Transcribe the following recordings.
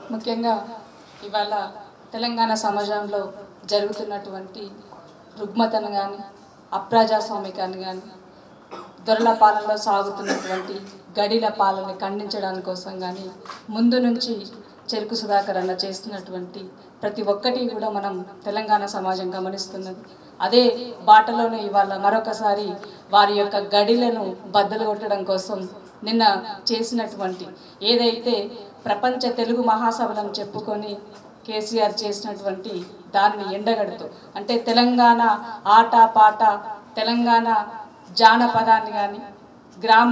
ముఖ్యంగా ఇవాళ తెలంగాణ సమాజంలో జరుగుతున్నటువంటి రుగ్మతను కానీ అప్రజాస్వామికాన్ని కానీ దొరల పాలనలో సాగుతున్నటువంటి గడిల పాలనని ఖండించడానికి కోసం కానీ ముందు నుంచి చెరుకు సుధాకర్ అన్న చేస్తున్నటువంటి ప్రతి ఒక్కటి కూడా మనం తెలంగాణ సమాజం గమనిస్తున్నది అదే బాటలోనే ఇవాళ మరొకసారి వారి యొక్క గడిలను బద్దలు కొట్టడం కోసం నిన్న చేసినటువంటి ఏదైతే ప్రపంచ తెలుగు మహాసభలను చెప్పుకొని కేసీఆర్ చేసినటువంటి దానిని ఎండగడుతూ అంటే తెలంగాణ ఆట పాట తెలంగాణ జానపదాన్ని కానీ గ్రామ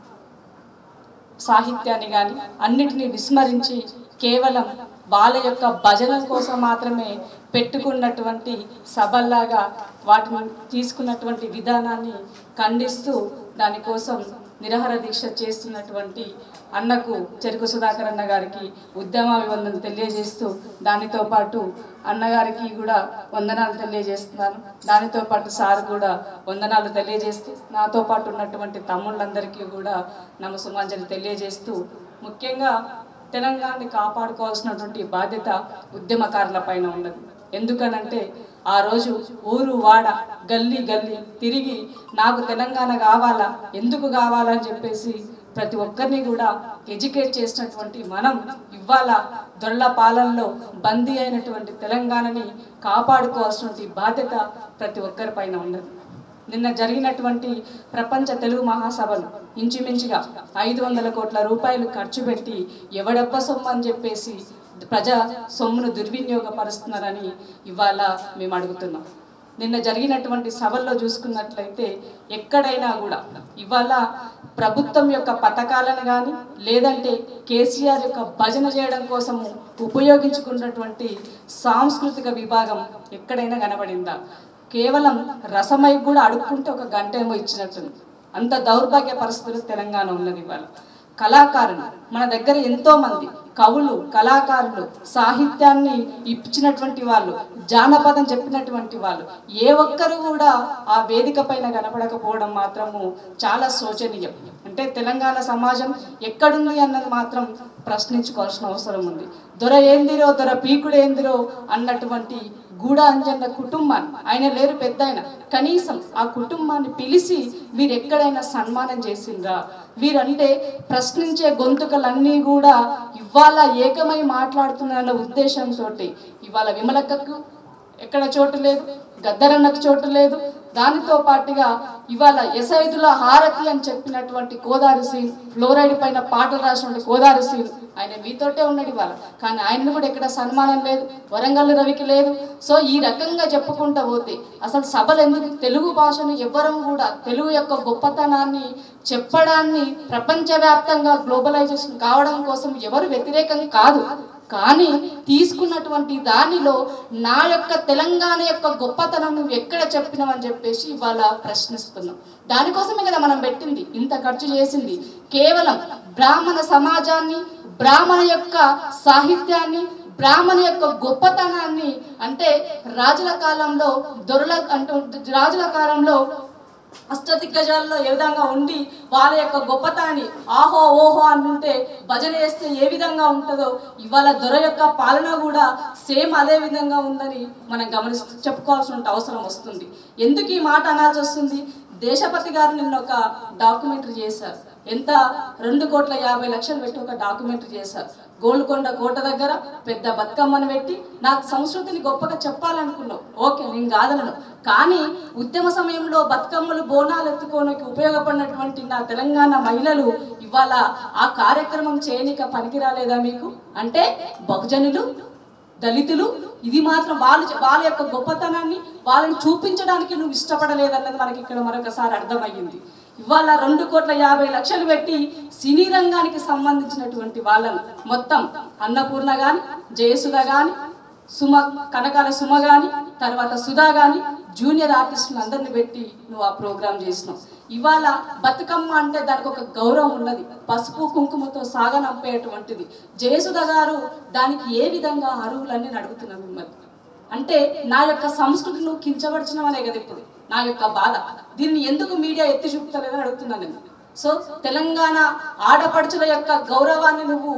సాహిత్యాన్ని కానీ అన్నిటినీ విస్మరించి కేవలం వాళ్ళ యొక్క భజన కోసం మాత్రమే పెట్టుకున్నటువంటి సభల్లాగా వాటిని తీసుకున్నటువంటి విధానాన్ని ఖండిస్తూ దానికోసం నిరహర దీక్ష చేస్తున్నటువంటి అన్నకు చెరుకు సుధాకర్ అన్న గారికి ఉద్యమాభివందన తెలియజేస్తూ దానితో పాటు అన్నగారికి కూడా వందనాలు తెలియజేస్తున్నాను దానితో పాటు సార్ కూడా వందనాలు తెలియజేస్తూ నాతో పాటు ఉన్నటువంటి తమ్ముళ్ళందరికీ కూడా నమసుమాంజలి తెలియజేస్తూ ముఖ్యంగా తెలంగాణని కాపాడుకోవాల్సినటువంటి బాధ్యత ఉద్యమకారుల పైన ఉన్నది ఎందుకనంటే ఆ రోజు ఊరు వాడ గల్లీ గల్లీ తిరిగి నాకు తెలంగాణ కావాలా ఎందుకు కావాలని చెప్పేసి ప్రతి ఒక్కరిని కూడా ఎడ్యుకేట్ చేసినటువంటి మనం ఇవాళ దొరల పాలనలో బందీ అయినటువంటి తెలంగాణని కాపాడుకోవాల్సినటువంటి బాధ్యత ప్రతి ఒక్కరి పైన ఉన్నది నిన్న జరిగినటువంటి ప్రపంచ తెలుగు మహాసభలు ఇంచుమించుగా ఐదు వందల కోట్ల రూపాయలు ఖర్చు పెట్టి ఎవడబ్బ సొమ్ము అని చెప్పేసి ప్రజా సొమ్మును దుర్వినియోగపరుస్తున్నారని ఇవాళ మేము అడుగుతున్నాం నిన్న జరిగినటువంటి సభల్లో చూసుకున్నట్లయితే ఎక్కడైనా కూడా ఇవాళ ప్రభుత్వం యొక్క పథకాలను కానీ లేదంటే కేసీఆర్ యొక్క భజన చేయడం కోసము ఉపయోగించుకున్నటువంటి సాంస్కృతిక విభాగం ఎక్కడైనా కనబడిందా కేవలం రసమై కూడా అడుక్కుంటే ఒక గంట ఏమో ఇచ్చినట్టుంది అంత దౌర్భాగ్య పరిస్థితులు తెలంగాణ ఉన్నది ఇవాళ కళాకారులు మన దగ్గర ఎంతో మంది కవులు కళాకారులు సాహిత్యాన్ని ఇచ్చినటువంటి వాళ్ళు జానపదం చెప్పినటువంటి వాళ్ళు ఏ ఒక్కరు కూడా ఆ వేదిక పైన కనపడకపోవడం మాత్రము చాలా శోచనీయం అంటే తెలంగాణ సమాజం ఎక్కడుంది అన్నది మాత్రం ప్రశ్నించుకోవాల్సిన అవసరం ఉంది దొర ఏందిరో దొర పీకుడు ఏందిరో అన్నటువంటి గూడ అంజన్న కుటుంబాన్ని ఆయన లేరు పెద్ద ఆయన కనీసం ఆ కుటుంబాన్ని పిలిచి మీరు ఎక్కడైనా సన్మానం చేసిండ్రా వీరంటే ప్రశ్నించే గొంతుకలన్నీ కూడా ఇవాళ ఏకమై మాట్లాడుతున్న ఉద్దేశంతో ఇవాళ విమలక్కకు ఎక్కడ చోటు లేదు గద్దరన్నకు చోటు లేదు దానితో పాటుగా ఇవాళ ఎసైదుల హారతి అని చెప్పినటువంటి కోదారి సీన్ ఫ్లోరైడ్ పైన పాటలు రాసినటువంటి కోదారి సీన్ ఆయన మీతోటే ఉన్నాడు ఇవాళ కానీ ఆయనను కూడా ఎక్కడ సన్మానం లేదు వరంగల్ రవికి లేదు సో ఈ రకంగా చెప్పుకుంటా పోతే అసలు సభలు ఎందుకు తెలుగు భాషను ఎవ్వరం కూడా తెలుగు యొక్క గొప్పతనాన్ని చెప్పడాన్ని ప్రపంచవ్యాప్తంగా గ్లోబలైజేషన్ కావడం కోసం ఎవరు వ్యతిరేకం కాదు కానీ తీసుకున్నటువంటి దానిలో నా యొక్క తెలంగాణ యొక్క గొప్పతనం నువ్వు ఎక్కడ చెప్పినావని చెప్పేసి ఇవాళ ప్రశ్నిస్తున్నాం దానికోసమే కదా మనం పెట్టింది ఇంత ఖర్చు చేసింది కేవలం బ్రాహ్మణ సమాజాన్ని బ్రాహ్మణ యొక్క సాహిత్యాన్ని బ్రాహ్మణ యొక్క గొప్పతనాన్ని అంటే రాజుల కాలంలో దొరల అంటూ రాజుల కాలంలో అష్టదిగ్గజాల్లో ఏ విధంగా ఉండి వాళ్ళ యొక్క గొప్పతనాన్ని ఆహో ఓహో అంటుంటే భజన చేస్తే ఏ విధంగా ఉంటుందో ఇవాళ దొర యొక్క పాలన కూడా సేమ్ అదే విధంగా ఉందని మనం గమనిస్తూ చెప్పుకోవాల్సిన అవసరం వస్తుంది ఎందుకు ఈ మాట అనాల్సి వస్తుంది దేశపతి గారు నిన్న ఒక డాక్యుమెంటరీ చేశారు ఎంత రెండు కోట్ల యాభై లక్షలు పెట్టి ఒక డాక్యుమెంటరీ చేశారు గోల్కొండ కోట దగ్గర పెద్ద బతుకమ్మను పెట్టి నాకు సంస్కృతిని గొప్పగా చెప్పాలనుకున్నావు ఓకే నేను కాదలను కానీ ఉద్యమ సమయంలో బతుకమ్మలు బోనాలు ఎత్తుకోనికి ఉపయోగపడినటువంటి నా తెలంగాణ మహిళలు ఇవాళ ఆ కార్యక్రమం చేయనిక పనికి రాలేదా మీకు అంటే బహుజనులు దళితులు ఇది మాత్రం వాళ్ళు వాళ్ళ యొక్క గొప్పతనాన్ని వాళ్ళని చూపించడానికి నువ్వు ఇష్టపడలేదన్నది మనకి ఇక్కడ మరొకసారి అర్థమయ్యింది ఇవాళ రెండు కోట్ల యాభై లక్షలు పెట్టి సినీ రంగానికి సంబంధించినటువంటి వాళ్ళను మొత్తం అన్నపూర్ణ గాని జయసుధ గాని సుమ కనకాల సుమ గాని తర్వాత సుధా గాని జూనియర్ ఆర్టిస్టులు అందరిని పెట్టి నువ్వు ఆ ప్రోగ్రామ్ చేసినావు ఇవాళ బతుకమ్మ అంటే దానికి ఒక గౌరవం ఉన్నది పసుపు కుంకుమతో సాగనంపేటువంటిది జయసుధ గారు దానికి ఏ విధంగా అర్హులన్నీ అడుగుతున్నా మిమ్మల్ని అంటే నా యొక్క సంస్కృతి నువ్వు కించపరచినవనే కదా ఇప్పుడు నా యొక్క బాధ దీన్ని ఎందుకు మీడియా ఎత్తి చూపుతలేదని అడుగుతున్నాను నేను సో తెలంగాణ ఆడపడుచుల యొక్క గౌరవాన్ని నువ్వు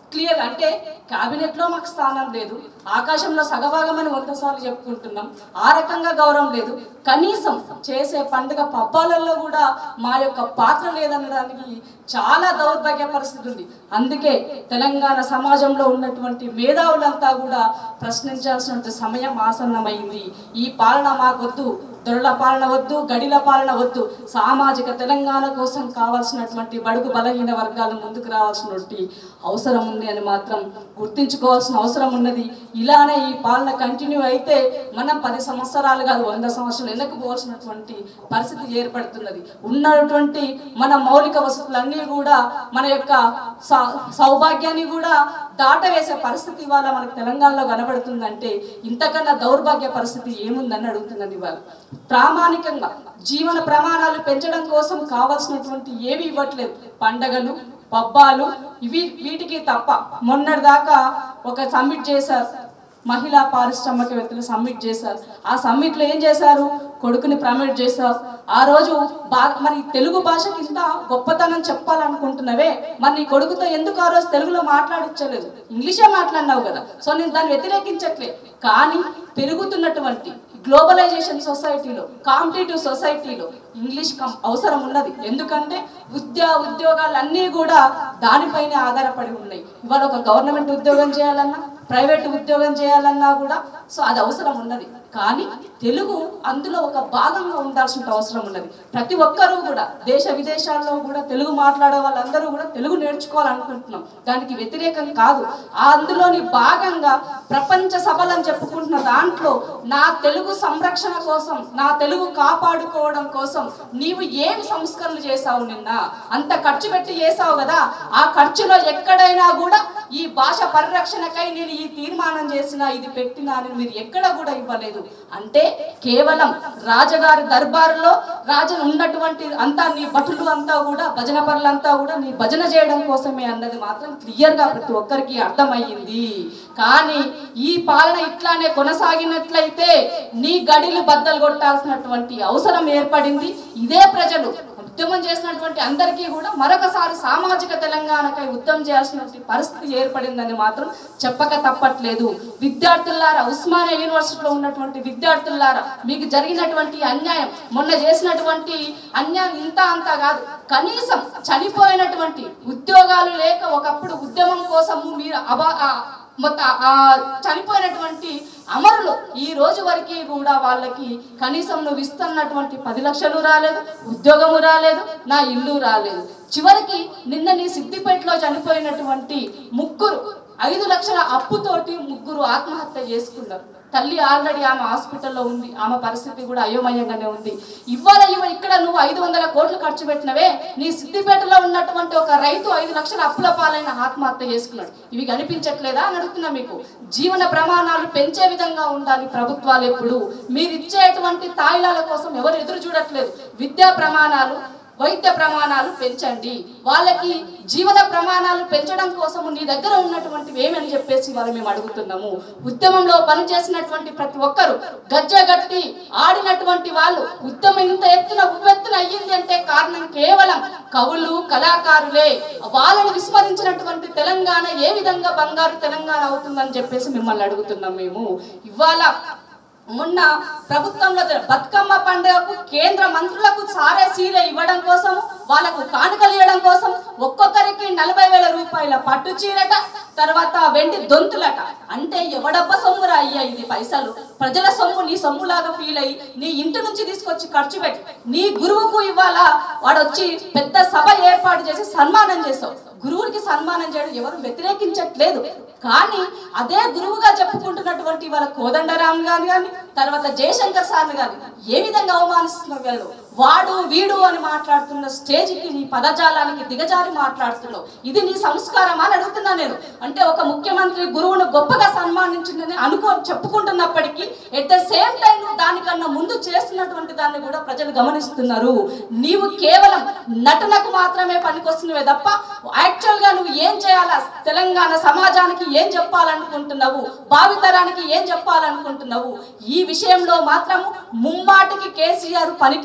క్లియర్ అంటే క్యాబినెట్లో మాకు స్థానం లేదు ఆకాశంలో సగభాగం అని వంద సార్లు చెప్పుకుంటున్నాం ఆ రకంగా గౌరవం లేదు కనీసం చేసే పండుగ పబ్బాలలో కూడా మా యొక్క పాత్ర లేదనడానికి చాలా దౌర్భాగ్య పరిస్థితి ఉంది అందుకే తెలంగాణ సమాజంలో ఉన్నటువంటి మేధావులంతా కూడా ప్రశ్నించాల్సిన సమయం ఆసన్నమైంది ఈ పాలన మాకొద్దు దొరల పాలన వద్దు గడిల పాలన వద్దు సామాజిక తెలంగాణ కోసం కావాల్సినటువంటి బడుగు బలహీన వర్గాలు ముందుకు రావాల్సినటువంటి అవసరం ఉంది అని మాత్రం గుర్తించుకోవాల్సిన అవసరం ఉన్నది ఇలానే ఈ పాలన కంటిన్యూ అయితే మనం పది సంవత్సరాలు కాదు వంద సంవత్సరాలు వెనక్కి పోవాల్సినటువంటి పరిస్థితి ఏర్పడుతున్నది ఉన్నటువంటి మన మౌలిక వసతులన్నీ కూడా మన యొక్క సౌ- సౌభాగ్యాన్ని కూడా దాటవేసే పరిస్థితి ఇవాళ మనకు తెలంగాణలో కనబడుతుందంటే ఇంతకన్నా దౌర్భాగ్య పరిస్థితి ఏముందని అడుగుతున్నది ఇవాళ ప్రామాణికంగా జీవన ప్రమాణాలు పెంచడం కోసం కావాల్సినటువంటి ఏవి ఇవ్వట్లేదు పండగలు పబ్బాలు ఇవి వీటికి తప్ప మొన్నటిదాకా ఒక సమ్మిట్ చేశారు మహిళా పారిశ్రామికవేత్తలు సమ్మిట్ చేశారు ఆ సమ్మిట్ లో ఏం చేశారు కొడుకుని ప్రమోట్ చేశారు ఆ రోజు బాగా మరి తెలుగు భాషకి ఇంత గొప్పతనం చెప్పాలనుకుంటున్నవే మరి నీ కొడుకుతో ఎందుకు ఆ రోజు తెలుగులో మాట్లాడించలేదు ఇంగ్లీషే మాట్లాడినావు కదా సో నేను దాన్ని వ్యతిరేకించట్లే కానీ పెరుగుతున్నటువంటి గ్లోబలైజేషన్ సొసైటీలో కాంపిటేటివ్ సొసైటీలో ఇంగ్లీష్ కం అవసరం ఉన్నది ఎందుకంటే విద్యా ఉద్యోగాలన్నీ కూడా దానిపైనే ఆధారపడి ఉన్నాయి ఇవాళ ఒక గవర్నమెంట్ ఉద్యోగం చేయాలన్నా ప్రైవేట్ ఉద్యోగం చేయాలన్నా కూడా సో అది అవసరం ఉన్నది కానీ తెలుగు అందులో ఒక భాగంగా ఉండాల్సిన అవసరం ఉన్నది ప్రతి ఒక్కరూ కూడా దేశ విదేశాల్లో కూడా తెలుగు మాట్లాడే వాళ్ళందరూ కూడా తెలుగు నేర్చుకోవాలనుకుంటున్నాం దానికి వ్యతిరేకం కాదు ఆ అందులోని భాగంగా ప్రపంచ సభలు అని చెప్పుకుంటున్న దాంట్లో నా తెలుగు సంరక్షణ కోసం నా తెలుగు కాపాడుకోవడం కోసం నీవు ఏం సంస్కరణలు చేశావు నిన్న అంత ఖర్చు పెట్టి చేసావు కదా ఆ ఖర్చులో ఎక్కడైనా కూడా ఈ భాష పరిరక్షణకై నేను ఈ తీర్మానం చేసిన ఇది పెట్టినా అని మీరు ఎక్కడ కూడా ఇవ్వలేదు అంటే కేవలం రాజగారి దర్బారులో రాజు ఉన్నటువంటి అంతా నీ భటులు అంతా కూడా భజన పరులంతా కూడా నీ భజన చేయడం కోసమే అన్నది మాత్రం క్లియర్ గా ప్రతి ఒక్కరికి అర్థమయ్యింది కానీ ఈ పాలన ఇట్లానే కొనసాగినట్లయితే నీ గడిలు బద్దలు కొట్టాల్సినటువంటి అవసరం ఏర్పడింది ఇదే ప్రజలు ఉద్యమం చేసినటువంటి అందరికీ కూడా మరొకసారి సామాజిక తెలంగాణకై ఉద్యమం చేయాల్సినటువంటి పరిస్థితి ఏర్పడిందని మాత్రం చెప్పక తప్పట్లేదు విద్యార్థులారా ఉస్మానియా యూనివర్సిటీలో ఉన్నటువంటి విద్యార్థులారా మీకు జరిగినటువంటి అన్యాయం మొన్న చేసినటువంటి అన్యాయం ఇంత అంతా కాదు కనీసం చనిపోయినటువంటి ఉద్యోగాలు లేక ఒకప్పుడు ఉద్యమం కోసము మీరు అబా ఆ- మొత్తం ఆ చనిపోయినటువంటి అమరులు ఈ రోజు వరకు కూడా వాళ్ళకి కనీసం నువ్వు ఇస్తున్నటువంటి పది లక్షలు రాలేదు ఉద్యోగము రాలేదు నా ఇల్లు రాలేదు చివరికి నిన్న నీ సిద్దిపేటలో చనిపోయినటువంటి ముగ్గురు ఐదు లక్షల అప్పుతోటి ముగ్గురు ఆత్మహత్య చేసుకున్నారు తల్లి ఆల్రెడీ ఆమె హాస్పిటల్లో ఉంది ఆమె పరిస్థితి కూడా అయోమయంగానే ఉంది ఇవాళ ఇవ ఇక్కడ నువ్వు ఐదు వందల కోట్లు ఖర్చు పెట్టినవే నీ సిద్దిపేటలో ఉన్నటువంటి ఒక రైతు ఐదు లక్షల అప్పుల పాలైన ఆత్మహత్య చేసుకున్నాడు ఇవి కనిపించట్లేదా అని అడుగుతున్నా మీకు జీవన ప్రమాణాలు పెంచే విధంగా ఉండాలి ప్రభుత్వాలు ఎప్పుడు మీరు ఇచ్చేటువంటి తాయిలాల కోసం ఎవరు ఎదురు చూడట్లేదు విద్యా ప్రమాణాలు వైద్య ప్రమాణాలు పెంచండి వాళ్ళకి జీవన ప్రమాణాలు పెంచడం కోసం నీ దగ్గర ఉన్నటువంటివి ఏమని చెప్పేసి వాళ్ళు మేము అడుగుతున్నాము ఉద్యమంలో పనిచేసినటువంటి ప్రతి ఒక్కరు గజ్జగట్టి ఆడినటువంటి వాళ్ళు ఉద్యమం ఇంత ఎత్తున ఉవ్వెత్తున అయ్యింది అంటే కారణం కేవలం కవులు కళాకారులే వాళ్ళని విస్మరించినటువంటి తెలంగాణ ఏ విధంగా బంగారు తెలంగాణ అవుతుందని చెప్పేసి మిమ్మల్ని అడుగుతున్నాం మేము ఇవాళ మొన్న ప్రభుత్వంలో జర- బతుకమ్మ పండుగకు కేంద్ర మంత్రులకు సారే సీరే ఇవ్వడం కోసం వాళ్ళకు కానుకలు ఇవ్వడం కోసం ఒక్కొక్కరికి నలభై వేల రూపాయల పట్టు చీరట తర్వాత వెండి దొంతులట అంటే ఎవడబ్బ సొమ్మురా అయ్యా ఇది పైసలు ప్రజల సొమ్ము నీ సొమ్ములాగా ఫీల్ అయ్యి నీ ఇంటి నుంచి తీసుకొచ్చి ఖర్చు పెట్టి నీ గురువుకు ఇవ్వాలా వాడు వచ్చి పెద్ద సభ ఏర్పాటు చేసి సన్మానం చేసావు గురువునికి సన్మానం చేయడం ఎవరు వ్యతిరేకించట్లేదు కానీ అదే గురువుగా చెప్పుకుంటున్నటువంటి వాళ్ళ కోదండరామ్ గారు కానీ తర్వాత జయశంకర్ సార్ కానీ ఏ విధంగా అవమానిస్తున్నారు వీళ్ళు వాడు వీడు అని మాట్లాడుతున్న స్టేజ్కి నీ పదజాలానికి దిగజారి మాట్లాడుతున్నావు ఇది నీ సంస్కారం అని అడుగుతున్నా నేను అంటే ఒక ముఖ్యమంత్రి గురువును గొప్పగా సన్మానించిందని అనుకో చెప్పుకుంటున్నప్పటికీ ఎట్ ద సేమ్ టైం దానికన్నా ముందు చేస్తున్నటువంటి దాన్ని కూడా ప్రజలు గమనిస్తున్నారు నీవు కేవలం నటనకు మాత్రమే పనికొస్తున్నవే తప్ప యాక్చువల్ గా నువ్వు ఏం చేయాలా తెలంగాణ సమాజానికి ఏం చెప్పాలనుకుంటున్నావు భావితరానికి ఏం చెప్పాలనుకుంటున్నావు ఈ విషయంలో మాత్రము ముమ్మాటికి కేసీఆర్ పనికిరాడు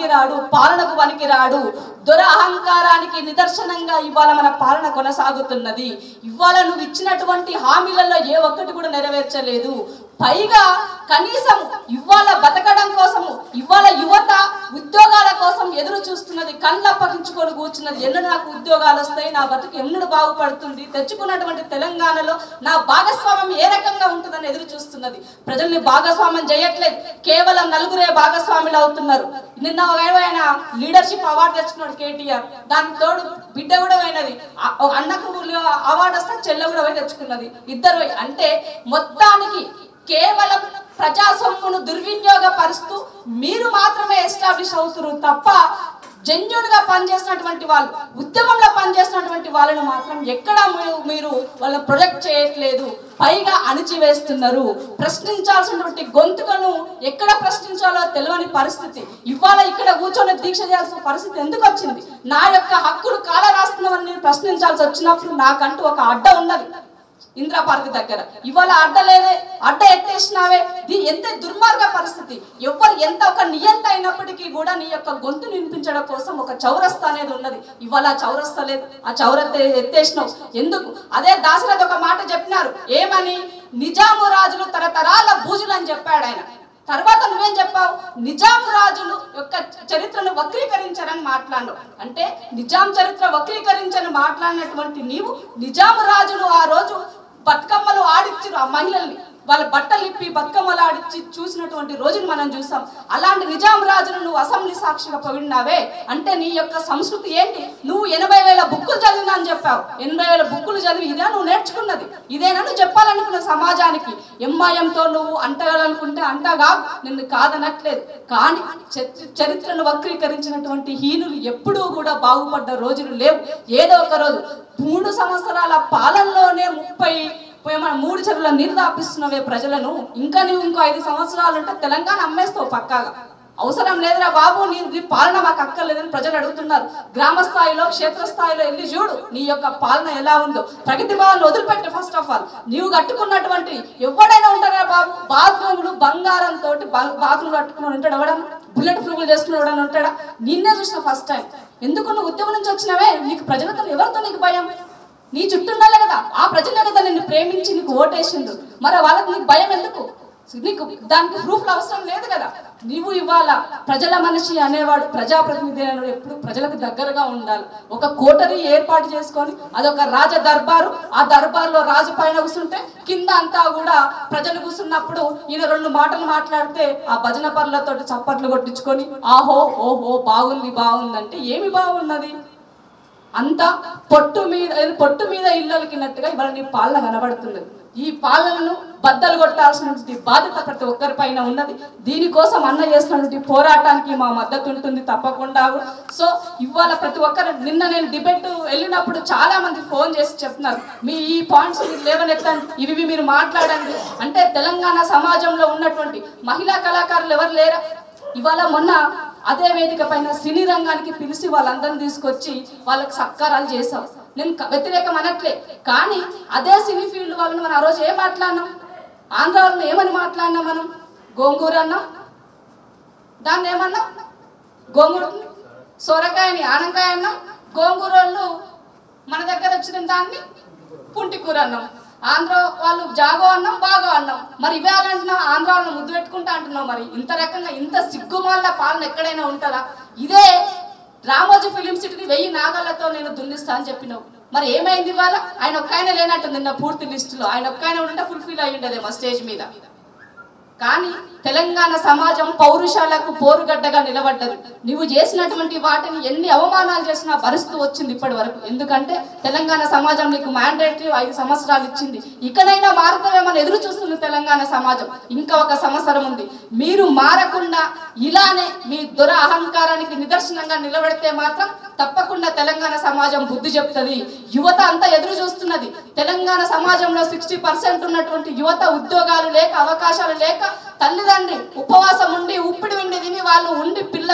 పాలనకు పనికిరాడు దొర అహంకారానికి నిదర్శనంగా ఇవాళ మన పాలన కొనసాగుతున్నది ఇవాళ నువ్వు ఇచ్చినటువంటి హామీలలో ఏ ఒక్కటి కూడా నెరవేర్చలేదు పైగా కనీసం ఇవాళ బతకడం కోసము ఇవాళ యువత ఉద్యోగాల కోసం ఎదురు చూస్తున్నది కళ్ళు అప్పగించుకొని కూర్చున్నది ఎన్నడు నాకు ఉద్యోగాలు వస్తాయి నా బతుకు ఎన్నడు బాగుపడుతుంది తెచ్చుకున్నటువంటి తెలంగాణలో నా భాగస్వామ్యం ఏ రకంగా ఉంటుందని ఎదురు చూస్తున్నది ప్రజల్ని భాగస్వామ్యం చేయట్లేదు కేవలం నలుగురే భాగస్వాములు అవుతున్నారు నిన్న ఒక ఆయన లీడర్షిప్ అవార్డు తెచ్చుకున్నాడు కేటీఆర్ దానికి తోడు బిడ్డ కూడా పోయినది ఆ- ఓ అన్నకు అవార్డు వస్తే చెల్లె కూడా పోయి తెచ్చుకున్నది ఇద్దరు పోయి. అంటే మొత్తానికి కేవలం ప్రజా సొమ్మును దుర్వినియోగపరుస్తూ మీరు మాత్రమే ఎస్టాబ్లిష్ అవుతున్నారు తప్ప జెన్యున్ గా పనిచేసినటువంటి వాళ్ళు ఉద్యమంలో పనిచేసినటువంటి వాళ్ళను మాత్రం ఎక్కడ మీరు- మీరు వాళ్ళ ప్రొజెక్ట్ చేయట్లేదు పైగా అణిచివేస్తున్నారు ప్రశ్నించాల్సినటువంటి గొంతుకను ఎక్కడ ప్రశ్నించాలో తెలియని పరిస్థితి ఇవాళ ఇక్కడ కూర్చొని దీక్ష చేయాల్సిన పరిస్థితి ఎందుకు వచ్చింది నా యొక్క హక్కులు కాల రాస్తున్నామని నేను ప్రశ్నించాల్సి వచ్చినప్పుడు నాకంటూ ఒక అడ్డ ఉన్నది ఇందిరా పార్క్ దగ్గర ఇవాళ అడ్డ లేదే అడ్డ ఎత్తేసినావే దీ ఎంత దుర్మార్గ పరిస్థితి ఎవరు ఎంత ఒక నియంత అయినప్పటికీ కూడా నీ యొక్క గొంతు వినిపించడం కోసం ఒక చౌరస్తా అనేది ఉన్నది ఇవాళ ఆ చౌరస్తా లేదు ఆ చౌరస్తా ఎత్తేసినావు ఎందుకు అదే దాశరథ్ ఒక మాట చెప్పినారు ఏమని నిజాము రాజులు తరతరాల బూజులు అని చెప్పాడు ఆయన తర్వాత నువ్వేం చెప్పావు నిజాం రాజులు యొక్క చరిత్రను వక్రీకరించారని మాట్లాడినావు అంటే నిజాం చరిత్ర వక్రీకరించని మాట్లాడినటువంటి నీవు నిజాం రాజులు ఆ రోజు బతుకమ్మలు ఆడిచ్చిరు ఆ మహిళల్ని వాళ్ళ బట్టలు ఇప్పి బతుకమ్మలు ఆడిచ్చి చూసినటువంటి రోజును మనం చూసాం అలాంటి నిజాం రాజును నువ్వు అసెంబ్లీ సాక్షిగా పొగిడినావే అంటే నీ యొక్క సంస్కృతి ఏంటి నువ్వు ఎనభై వేల బుక్కులు చదివినా అని చెప్పావు ఎనభై వేల బుక్కులు చదివి ఇదే నువ్వు నేర్చుకున్నది ఇదేనా నువ్వు చెప్పాలనుకున్న సమాజానికి ఎంఐఎంతో నువ్వు అంటగాలనుకుంటే అంటగా నిన్ను కాదనట్లేదు కానీ చరి- చరిత్రను వక్రీకరించినటువంటి హీనులు ఎప్పుడూ కూడా బాగుపడ్డ రోజులు లేవు ఏదో ఒక రోజు మూడు సంవత్సరాల పాలనలోనే ముప్పై పోయి మన మూడు చెరువుల నీళ్ళు దాపిస్తున్నవే ప్రజలను ఇంకా నువ్వు ఇంకో ఐదు సంవత్సరాలు ఉంటే తెలంగాణ అమ్మేస్తావు పక్కాగా అవసరం లేదురా బాబు నీ నీ పాలన మాకు అక్కర్లేదని ప్రజలు అడుగుతున్నారు గ్రామ స్థాయిలో క్షేత్ర స్థాయిలో వెళ్ళి చూడు నీ యొక్క పాలన ఎలా ఉందో ప్రగతి భవన్ వదిలిపెట్టు ఫస్ట్ ఆఫ్ ఆల్ నీవు కట్టుకున్నటువంటి ఎవడైనా ఉంటారా బాబు బాత్రూములు బంగారంతో బాత్రూమ్ కట్టుకుని ఉంటాడు ఎవడన్నా బుల్లెట్ ప్రూఫ్లు చేసుకుని ఎవడన్నా ఉంటాడా నిన్నే చూసిన ఫస్ట్ టైం ఎందుకు నువ్వు ఉద్యమం నుంచి వచ్చినవే నీకు ప్రజలతో ఎవరితో నీకు భయం నీ చుట్టూ ఉండాలి కదా ఆ ప్రజలే కదా నిన్ను ప్రేమించి నీకు ఓటేసిండు మరి వాళ్ళకి నీకు భయం ఎందుకు నీకు దానికి ప్రూఫ్లు అవసరం లేదు కదా నీవు ఇవాళ ప్రజల మనిషి అనేవాడు ప్రజాప్రతినిధి అనేవాడు ఎప్పుడు ప్రజలకు దగ్గరగా ఉండాలి ఒక కోటరీ ఏర్పాటు చేసుకొని అదొక రాజ దర్బారు ఆ దర్బార్లో రాజు పైన కూర్చుంటే కింద అంతా కూడా ప్రజలు కూర్చున్నప్పుడు ఈయన రెండు మాటలు మాట్లాడితే ఆ భజన పనులతో చప్పట్లు కొట్టించుకొని ఆహో ఓహో బాగుంది బాగుంది అంటే ఏమి బాగున్నది అంతా పొట్టు మీద ఏదో పొట్టు మీద ఇళ్ళకినట్టుగా ఇవాళ నీ పాలన కనబడుతున్నది ఈ పాలనను బద్దలు కొట్టాల్సినటువంటి బాధ్యత ప్రతి ఒక్కరి పైన ఉన్నది దీనికోసం అన్న చేస్తున్నటువంటి పోరాటానికి మా మద్దతు ఉంటుంది తప్పకుండా సో ఇవాళ ప్రతి ఒక్కరు నిన్న నేను డిబేట్ వెళ్ళినప్పుడు చాలా మంది ఫోన్ చేసి చెప్తున్నారు మీ ఈ పాయింట్స్ మీరు లేవనెత్తండి ఇవి ఇవి మీరు మాట్లాడండి అంటే తెలంగాణ సమాజంలో ఉన్నటువంటి మహిళా కళాకారులు ఎవరు లేరా ఇవాళ మొన్న అదే వేదిక పైన సినీ రంగానికి పిలిచి వాళ్ళందరిని తీసుకొచ్చి వాళ్ళకి సత్కారాలు చేసాం నేను క- వ్యతిరేకం అనట్లే కానీ అదే సినీ ఫీల్డ్ వాళ్ళని మనం ఆ రోజు ఏం మాట్లాడినాం ఆంధ్ర వాళ్ళని ఏమని మాట్లాడినాం మనం గోంగూర అన్నాం దాన్ని ఏమన్నాం గోంగూర సొరకాయని ఆనంకాయ అన్నాం గోంగూర వాళ్ళు మన దగ్గర వచ్చిన దాన్ని పుంటి కూర అన్నాం ఆంధ్ర వాళ్ళు జాగో అన్నాం బాగో అన్నాం మరి ఇవే అంటున్నాం ఆంధ్ర వాళ్ళని ముద్దు పెట్టుకుంటా అంటున్నాం మరి ఇంత రకంగా ఇంత సిగ్గుమాల పాలన ఎక్కడైనా ఉంటుందా ఇదే రామోజీ ఫిలిం సిటీని వెయ్యి నాగాలతో నేను దున్నిస్తా అని చెప్పినావు మరి ఏమైంది ఇవాళ ఆయన ఒక్క ఆయన లేనట్టు నిన్న పూర్తి లిస్టులో ఆయన ఒక్క ఆయన ఉంటే ఫుల్ఫిల్ అయ్యి ఉండేదేమో స్టేజ్ మీద కానీ తెలంగాణ సమాజం పౌరుషాలకు పోరుగడ్డగా నిలబడ్డది నువ్వు చేసినటువంటి వాటిని ఎన్ని అవమానాలు చేసినా భరిస్తూ వచ్చింది ఇప్పటి వరకు ఎందుకంటే తెలంగాణ సమాజం నీకు మ్యాండేటరీ ఐదు సంవత్సరాలు ఇచ్చింది ఇకనైనా మారుతావేమని ఎదురు చూస్తుంది తెలంగాణ సమాజం ఇంకా ఒక సంవత్సరం ఉంది మీరు మారకుండా ఇలానే మీ దుర అహంకారానికి నిదర్శనంగా నిలబడితే మాత్రం తప్పకుండా తెలంగాణ సమాజం బుద్ధి చెప్తుంది యువత అంతా ఎదురు చూస్తున్నది తెలంగాణ సమాజంలో సిక్స్టీ పర్సెంట్ ఉన్నటువంటి యువత ఉద్యోగాలు లేక అవకాశాలు లేక తల్లిదండ్రి ఉపవాసం ఉండి ఉప్పిడి విండి తిని వాళ్ళు ఉండి పిల్లకు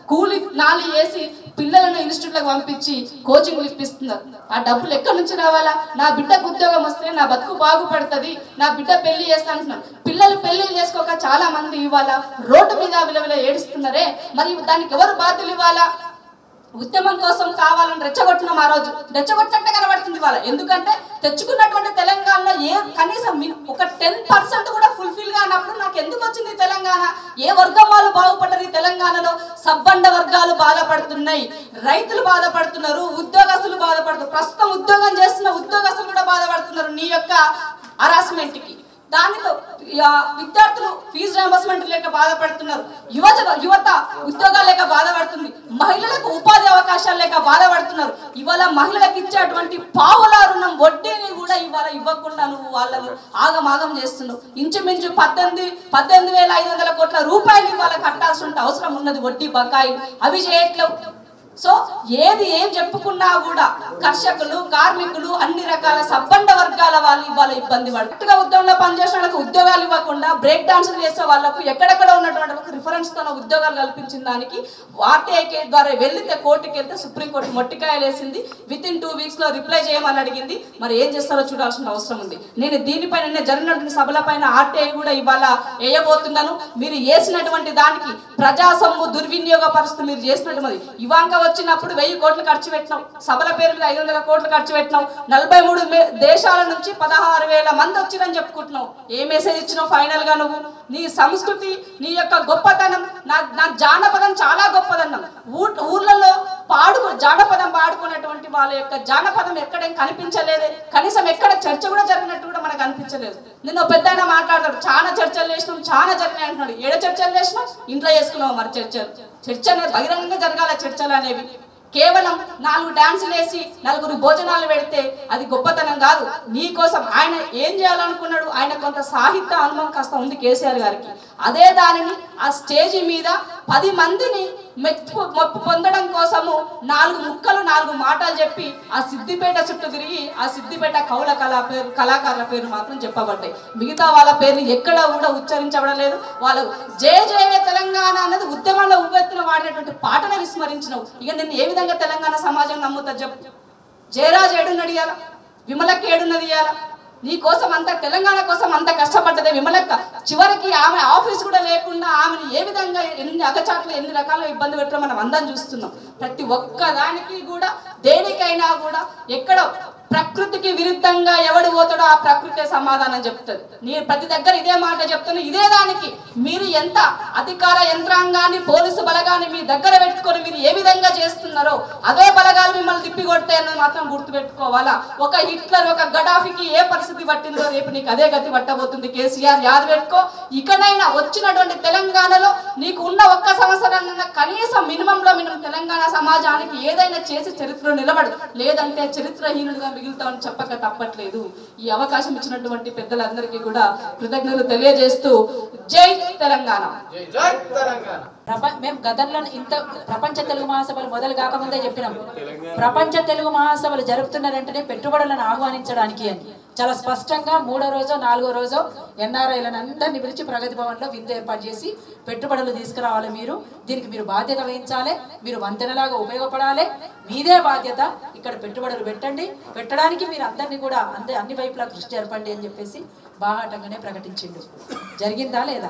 కూలి నాలి వేసి పిల్లలను ఇన్స్టిట్యూట్లకు పంపించి కోచింగ్లు ఇప్పిస్తున్నారు ఆ డబ్బులు ఎక్కడి నుంచి రావాలా నా బిడ్డకు ఉద్యోగం వస్తే నా బతుకు బాగుపడుతుంది నా బిడ్డ పెళ్లి చేస్తా అంటున్నారు పిల్లలు పెళ్లి చేసుకోక చాలా మంది ఇవాళ రోడ్డు మీద విలువల ఏడుస్తున్నారే మరి దానికి ఎవరు బాధ్యులు ఇవ్వాలా ఉద్యమం కోసం కావాలని రెచ్చగొట్టినాం ఆ రోజు రెచ్చగొట్టినట్టే కనబడుతుంది వాళ్ళ ఎందుకంటే తెచ్చుకున్నటువంటి తెలంగాణలో ఏ కనీసం మీ- ఒక టెన్ పర్సెంట్ కూడా ఫుల్ఫిల్ కానప్పుడు నాకు ఎందుకు వచ్చింది ఈ తెలంగాణ ఏ వర్గం వాళ్ళు బాగుపడ్డారు ఈ తెలంగాణలో సబ్బండ వర్గాలు బాధపడుతున్నాయి రైతులు బాధపడుతున్నారు ఉద్యోగస్తులు బాధపడుతున్నారు ప్రస్తుతం ఉద్యోగం చేస్తున్న ఉద్యోగస్తులు కూడా బాధపడుతున్నారు నీ యొక్క హరాస్మెంట్ కి దానితో ఆ, విద్యార్థులు ఫీజు రియంబర్స్మెంట్ లేక బాధపడుతున్నారు యువత యువత ఉద్యోగాలు లేక బాధపడుతుంది మహిళలకు ఉపాధి అవకాశాలు లేక బాధపడుతున్నారు ఇవాళ మహిళలకు ఇచ్చేటువంటి పావుల రుణం వడ్డీని కూడా ఇవాళ ఇవ్వకుండా నువ్వు వాళ్ళను ఆగమాగం చేస్తున్నావు ఇంచుమించు పద్దెనిమిది పద్దెనిమిది వేల ఐదు వందల కోట్ల రూపాయలు ఇవాళ కట్టాల్సిన అవసరం ఉన్నది వడ్డీ బకాయిలు అవి చేయట్లేవు సో ఏది ఏం చెప్పుకున్నా కూడా కర్షకులు కార్మికులు అన్ని రకాల సబ్బండ వర్గాల వాళ్ళు ఇవాళ ఇబ్బంది పడు కరెక్ట్గా ఉద్యోగంలో పనిచేసిన వాళ్ళకి ఉద్యోగాలు ఇవ్వకుండా బ్రేక్ డాన్సులు చేసే వాళ్ళకు ఎక్కడెక్కడ ఉన్నటువంటి వాళ్ళకి రిఫరెన్స్ తో ఉద్యోగాలు కల్పించిన దానికి ఆర్టీఐకే ద్వారా వెళ్తే కోర్టుకి వెళ్తే సుప్రీంకోర్టు మొట్టికాయలు వేసింది విత్ ఇన్ టూ వీక్స్ లో రిప్లై చేయమని అడిగింది మరి ఏం చేస్తారో చూడాల్సిన అవసరం ఉంది నేను దీనిపైన నిన్న జరిగినటువంటి సభల పైన ఆర్టీఐ కూడా ఇవాళ వేయబోతున్నాను మీరు వేసినటువంటి దానికి ప్రజా సొమ్ము దుర్వినియోగపరుస్తూ మీరు చేసినట్టు మరి ఇవాంక వచ్చినప్పుడు వెయ్యి కోట్లు ఖర్చు పెట్టినాం సభల పేరు మీద ఐదు వందల కోట్లు ఖర్చు పెట్టినాం నలభై మూడు మే- దేశాల నుంచి పదహారు వేల మంది వచ్చిరని చెప్పుకుంటున్నావు ఏ మెసేజ్ ఇచ్చినావు ఫైనల్ గా నువ్వు నీ సంస్కృతి నీ యొక్క గొప్పతనం నా నా జానపదం చాలా గొప్పదన్నం ఊ ఊర్లలో పాడుకు జానపదం పాడుకున్నటువంటి వాళ్ళ యొక్క జానపదం ఎక్కడేం కనిపించలేదే కనీసం ఎక్కడ చర్చ కూడా జరిగినట్టు కూడా మనకు అనిపించలేదు నిన్న పెద్ద ఆయన మాట్లాడతాడు చాలా చర్చలు చేసినాం చాలా జరిగినాయి అంటున్నాడు ఏడ చర్చలు చేసినాం ఇంట్లో చేసుకున్నాం మరి చర్చలు చర్చ అనేది బహిరంగంగా జరగాల చర్చలు అనేవి కేవలం నాలుగు డాన్సులు వేసి నలుగురు భోజనాలు పెడితే అది గొప్పతనం కాదు నీ కోసం ఆయన ఏం చేయాలనుకున్నాడు ఆయన కొంత సాహిత్య అనుభవం కాస్త ఉంది కేసీఆర్ గారికి అదే దానిని ఆ స్టేజి మీద పది మందిని మెప్పు మెప్పు పొందడం కోసము నాలుగు ముక్కలు నాలుగు మాటలు చెప్పి ఆ సిద్దిపేట చుట్టూ తిరిగి ఆ సిద్దిపేట కౌల కళా పేరు కళాకారుల పేరు మాత్రం చెప్పబడ్డాయి మిగతా వాళ్ళ పేర్లు ఎక్కడ కూడా ఉచ్చరించబడలేదు వాళ్ళు జయ జయ తెలంగాణ అన్నది ఉద్యమంలో ఉవ్వెత్తున వాడినటువంటి పాటను విస్మరించినవు ఇక నిన్ను ఏ విధంగా తెలంగాణ సమాజం నమ్ముతుంది చెప్పు జయరాజు ఏడున్నది ఇయ్యాల విమలక్క ఏడున్నది ఇయ్యాల నీ కోసం అంత తెలంగాణ కోసం అంత కష్టపడ్డదే విమలక్క చివరికి ఆమె ఆఫీస్ కూడా లేకుండా ఆమెను ఏ విధంగా ఎన్ని అగచాట్లు ఎన్ని రకాల ఇబ్బంది పెట్టడం మనం అందరం చూస్తున్నాం ప్రతి ఒక్క దానికి కూడా దేనికైనా కూడా ఎక్కడ ప్రకృతికి విరుద్ధంగా ఎవడు పోతాడో ఆ ప్రకృతే సమాధానం చెప్తుంది నేను ప్రతి దగ్గర ఇదే మాట చెప్తున్నా ఇదే దానికి మీరు ఎంత అధికార యంత్రాంగాన్ని పోలీసు బలగాన్ని మీ దగ్గర పెట్టుకొని మీరు ఏ విధంగా చేస్తున్నారో అదే బలగాలు మిమ్మల్ని తిప్పి కొడతాయి అన్నది మాత్రం గుర్తుపెట్టుకోవాలా ఒక హిట్లర్ ఒక గడాఫీకి ఏ పరిస్థితి పట్టిందో రేపు నీకు అదే గతి పట్టబోతుంది కేసీఆర్ యాద పెట్టుకో ఇకనైనా వచ్చినటువంటి తెలంగాణలో నీకు ఉన్న ఒక్క సంవత్సరం కనీసం మినిమం లో మినిమం తెలంగాణ సమాజానికి ఏదైనా చేసి చరిత్రలో నిలబడు లేదంటే చరిత్రహీనుడిగా మిగులుతామని చెప్పక తప్పట్లేదు ఈ అవకాశం ఇచ్చినటువంటి పెద్దలందరికీ కూడా కృతజ్ఞతలు తెలియజేస్తూ జై తెలంగాణ జై జై తెలంగాణ ప్రప మేము గతంలో ఇంత ప్రపంచ తెలుగు మహాసభలు మొదలు కాకముందే చెప్పినాము ప్రపంచ తెలుగు మహాసభలు జరుపుతున్నారంటేనే పెట్టుబడులను ఆహ్వానించడానికి అని చాలా స్పష్టంగా మూడో రోజో నాలుగో రోజో ఎన్ఆర్ఐలను అందరినీ పిలిచి ప్రగతి భవన్లో విందు ఏర్పాటు చేసి పెట్టుబడులు తీసుకురావాలి మీరు దీనికి మీరు బాధ్యత వహించాలి మీరు వంతెనలాగా ఉపయోగపడాలి మీదే బాధ్యత ఇక్కడ పెట్టుబడులు పెట్టండి పెట్టడానికి మీరు అందరినీ కూడా అందే అన్ని వైపులా కృషి జరపండి అని చెప్పేసి బాహాటంగానే ప్రకటించిండు జరిగిందా లేదా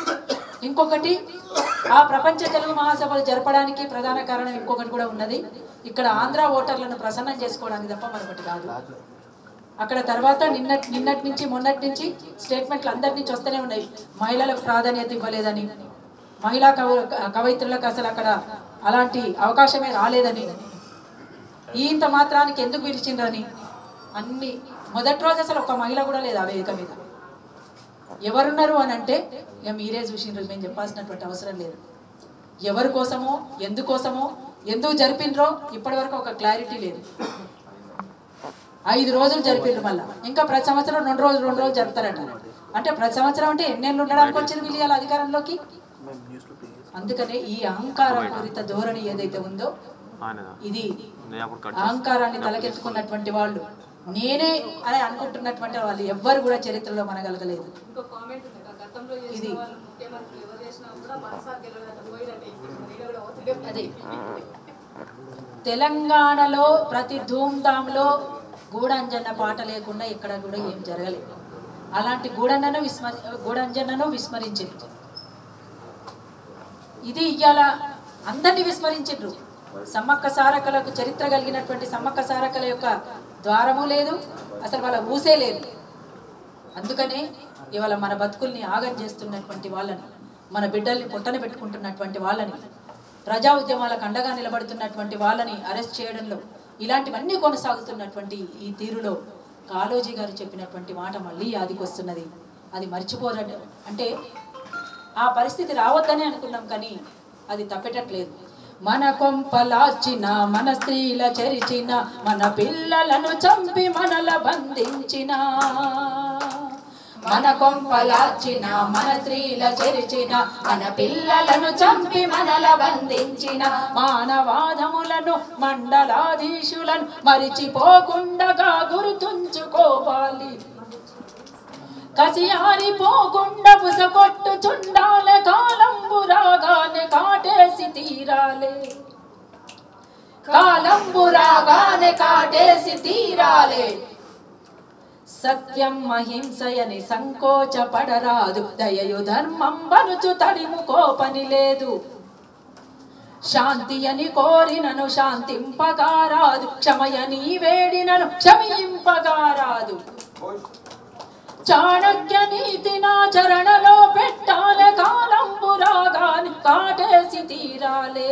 ఇంకొకటి ఆ ప్రపంచ తెలుగు మహాసభలు జరపడానికి ప్రధాన కారణం ఇంకొకటి కూడా ఉన్నది ఇక్కడ ఆంధ్ర ఓటర్లను ప్రసన్నం చేసుకోవడానికి తప్ప మరొకటి కాదు అక్కడ తర్వాత నిన్న నిన్నటి నుంచి మొన్నటి నుంచి స్టేట్మెంట్లు అందరి నుంచి వస్తూనే ఉన్నాయి మహిళలకు ప్రాధాన్యత ఇవ్వలేదని మహిళా కవ కవయిత్రులకు అసలు అక్కడ అలాంటి అవకాశమే రాలేదని ఈ ఇంత మాత్రానికి ఎందుకు పిలిచిండ్రని అన్ని మొదటి రోజు అసలు ఒక మహిళ కూడా లేదు ఆ వేదిక మీద ఎవరున్నారు అని అంటే ఇక మీరే చూసిండ్రు మేము చెప్పాల్సినటువంటి అవసరం లేదు ఎవరి కోసమో ఎందుకోసమో ఎందుకు జరిపినరో ఇప్పటి వరకు ఒక క్లారిటీ లేదు ఐదు రోజులు జరిపిండ్రు మళ్ళా ఇంకా ప్రతి సంవత్సరం రెండు రోజులు రెండు రోజులు జరుపుతారట అంటే ప్రతి సంవత్సరం అంటే ఎన్నేళ్ళు ఉండడానికి వచ్చింది వీళ్ళు ఇవాళ అధికారంలోకి అందుకనే ఈ అహంకార పూరిత ధోరణి ఏదైతే ఉందో ఇది అహంకారాన్ని తలకెత్తుకున్నటువంటి వాళ్ళు నేనే అని అనుకుంటున్నటువంటి వాళ్ళు ఎవ్వరు కూడా చరిత్రలో మనగలగలేదు ఇంకో కామెంట్ ఉంది కదా, గతంలో చేసిన ఇది. వాళ్ళు ముఖ్యమంత్రులు ఎవరు చేసినా కూడా మనసారి గెలవలేక పోయినట్టే ఇప్పుడు ఈడ కూడా పోతూనే ఉంది. అది తెలంగాణలో ప్రతి ధూమ్ధాంలో గూడంజన్న పాట లేకుండా ఇక్కడ కూడా ఏం జరగలేదు అలాంటి గూడన్నను విస్మరి గూడంజన్నను విస్మరించింది ఇది ఇవాళ అందరినీ విస్మరించిండ్రు సమ్మక్క సారకలకు చరిత్ర కలిగినటువంటి సమ్మక్క సారకల యొక్క ద్వారము లేదు అసలు వాళ్ళ ఊసే లేదు అందుకనే ఇవాళ మన బతుకుల్ని ఆగం చేస్తున్నటువంటి వాళ్ళని మన బిడ్డల్ని పొట్టన పెట్టుకుంటున్నటువంటి వాళ్ళని ప్రజా ఉద్యమాలకు అండగా నిలబడుతున్నటువంటి వాళ్ళని అరెస్ట్ చేయడంలో ఇలాంటివన్నీ కొనసాగుతున్నటువంటి ఈ తీరులో కాళోజీ గారు చెప్పినటువంటి మాట మళ్ళీ యాదికొస్తున్నది అది మర్చిపోరట అంటే ఆ పరిస్థితి రావద్దని అనుకున్నాం కానీ అది తప్పేటట్లేదు మన కొంపలార్చిన మన స్త్రీల చెరిచిన మన పిల్లలను చంపి మనల బంధించిన మన కొంపలార్చిన మన స్త్రీల చెరిచిన మన పిల్లలను చంపి మనల బంధించిన మానవాదములను మండలాధీశులను మరిచిపోకుండగా గుర్తుంచుకోవాలి కసి ఆరిపోకుండా పుసకొట్టు చుండాల కాలంబు రాగానే కాటేసి తీరాలే కాలంబు రాగానే కాటేసి తీరాలే సత్యం అహింసయని సంకోచపడరాదు దయయు ధర్మం బనుచు తడిముకో పని లేదు శాంతి అని కోరినను శాంతింపగారాదు క్షమయని వేడినను క్షమింపగారాదు చాణక్య నీతి నా చరణలో పెట్టాలే కాలంబు రాగాని కాటేసి తీరాలే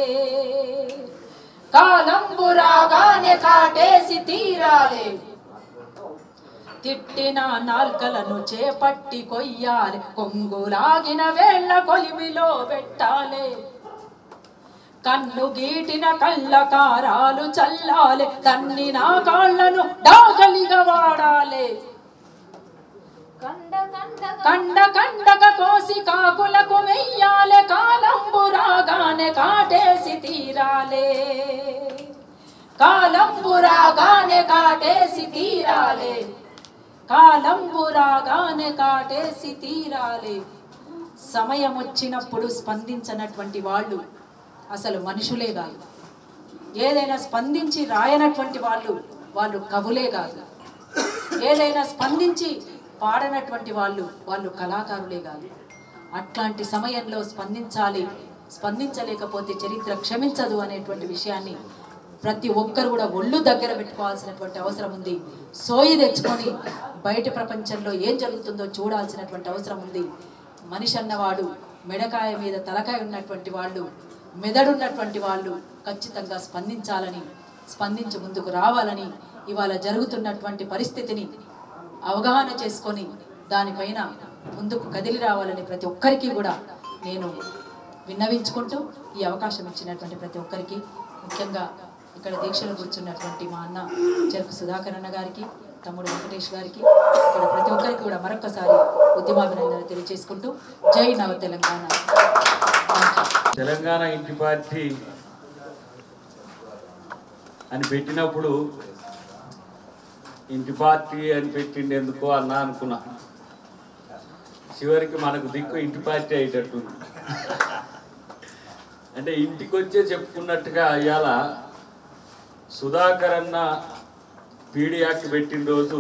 కాలంబు రాగానే కాటేసి తీరాలే తిట్టిన నాల్కలను చేపట్టి కొయ్యాలి కొంగులాగిన వేళ్ళ కొలిమిలో పెట్టాలి కన్ను గీటిన కళ్ళకారాలు చల్లాలి తన్నిన కాళ్ళను డాగలిగా వాడాలి కండ కండక కోసి కాకులకు వెయ్యాలే కాలంబు రాగానే కాటేసి తీరాలే కాలంబు రాగానే కాటేసి తీరాలే కాలంబు రాగానే కాటేసి తీరాలే సమయం వచ్చినప్పుడు స్పందించనటువంటి వాళ్ళు అసలు మనుషులే కాదు ఏదైనా స్పందించి రాయనటువంటి వాళ్ళు వాళ్ళు కవులే కాదు ఏదైనా స్పందించి పాడనటువంటి వాళ్ళు వాళ్ళు కళాకారులే కాదు అట్లాంటి సమయంలో స్పందించాలి స్పందించలేకపోతే చరిత్ర క్షమించదు అనేటువంటి విషయాన్ని ప్రతి ఒక్కరు కూడా ఒళ్ళు దగ్గర పెట్టుకోవాల్సినటువంటి అవసరం ఉంది సోయి తెచ్చుకొని బయట ప్రపంచంలో ఏం జరుగుతుందో చూడాల్సినటువంటి అవసరం ఉంది మనిషి అన్నవాడు మెడకాయ మీద తలకాయ ఉన్నటువంటి వాళ్ళు మెదడున్నటువంటి వాళ్ళు ఖచ్చితంగా స్పందించాలని స్పందించి ముందుకు రావాలని ఇవాళ జరుగుతున్నటువంటి పరిస్థితిని అవగాహన చేసుకొని దానిపైన ముందుకు కదిలి రావాలని ప్రతి ఒక్కరికి కూడా నేను విన్నవించుకుంటూ ఈ అవకాశం ఇచ్చినటువంటి ప్రతి ఒక్కరికి ముఖ్యంగా ఇక్కడ దీక్షలో కూర్చున్నటువంటి మా అన్న చెరుకు సుధాకర్ అన్న గారికి తమ్ముడు వెంకటేష్ గారికి ఇక్కడ ప్రతి ఒక్కరికి కూడా మరొకసారి ఉద్యమాభినందన తెలియజేసుకుంటూ జై నవ తెలంగాణ Thank you. తెలంగాణ ఇంటి పార్టీ అని పెట్టినప్పుడు ఇంటి పార్టీ అని పెట్టిండేందుకో అన్నా అనుకున్నా చివరికి మనకు దిక్కు ఇంటి పార్టీ అయ్యేటట్టుంది అంటే ఇంటికి వచ్చే చెప్పుకున్నట్టుగా ఇవాళ సుధాకర్ అన్న పీడి యాక్ట్ పెట్టిన రోజు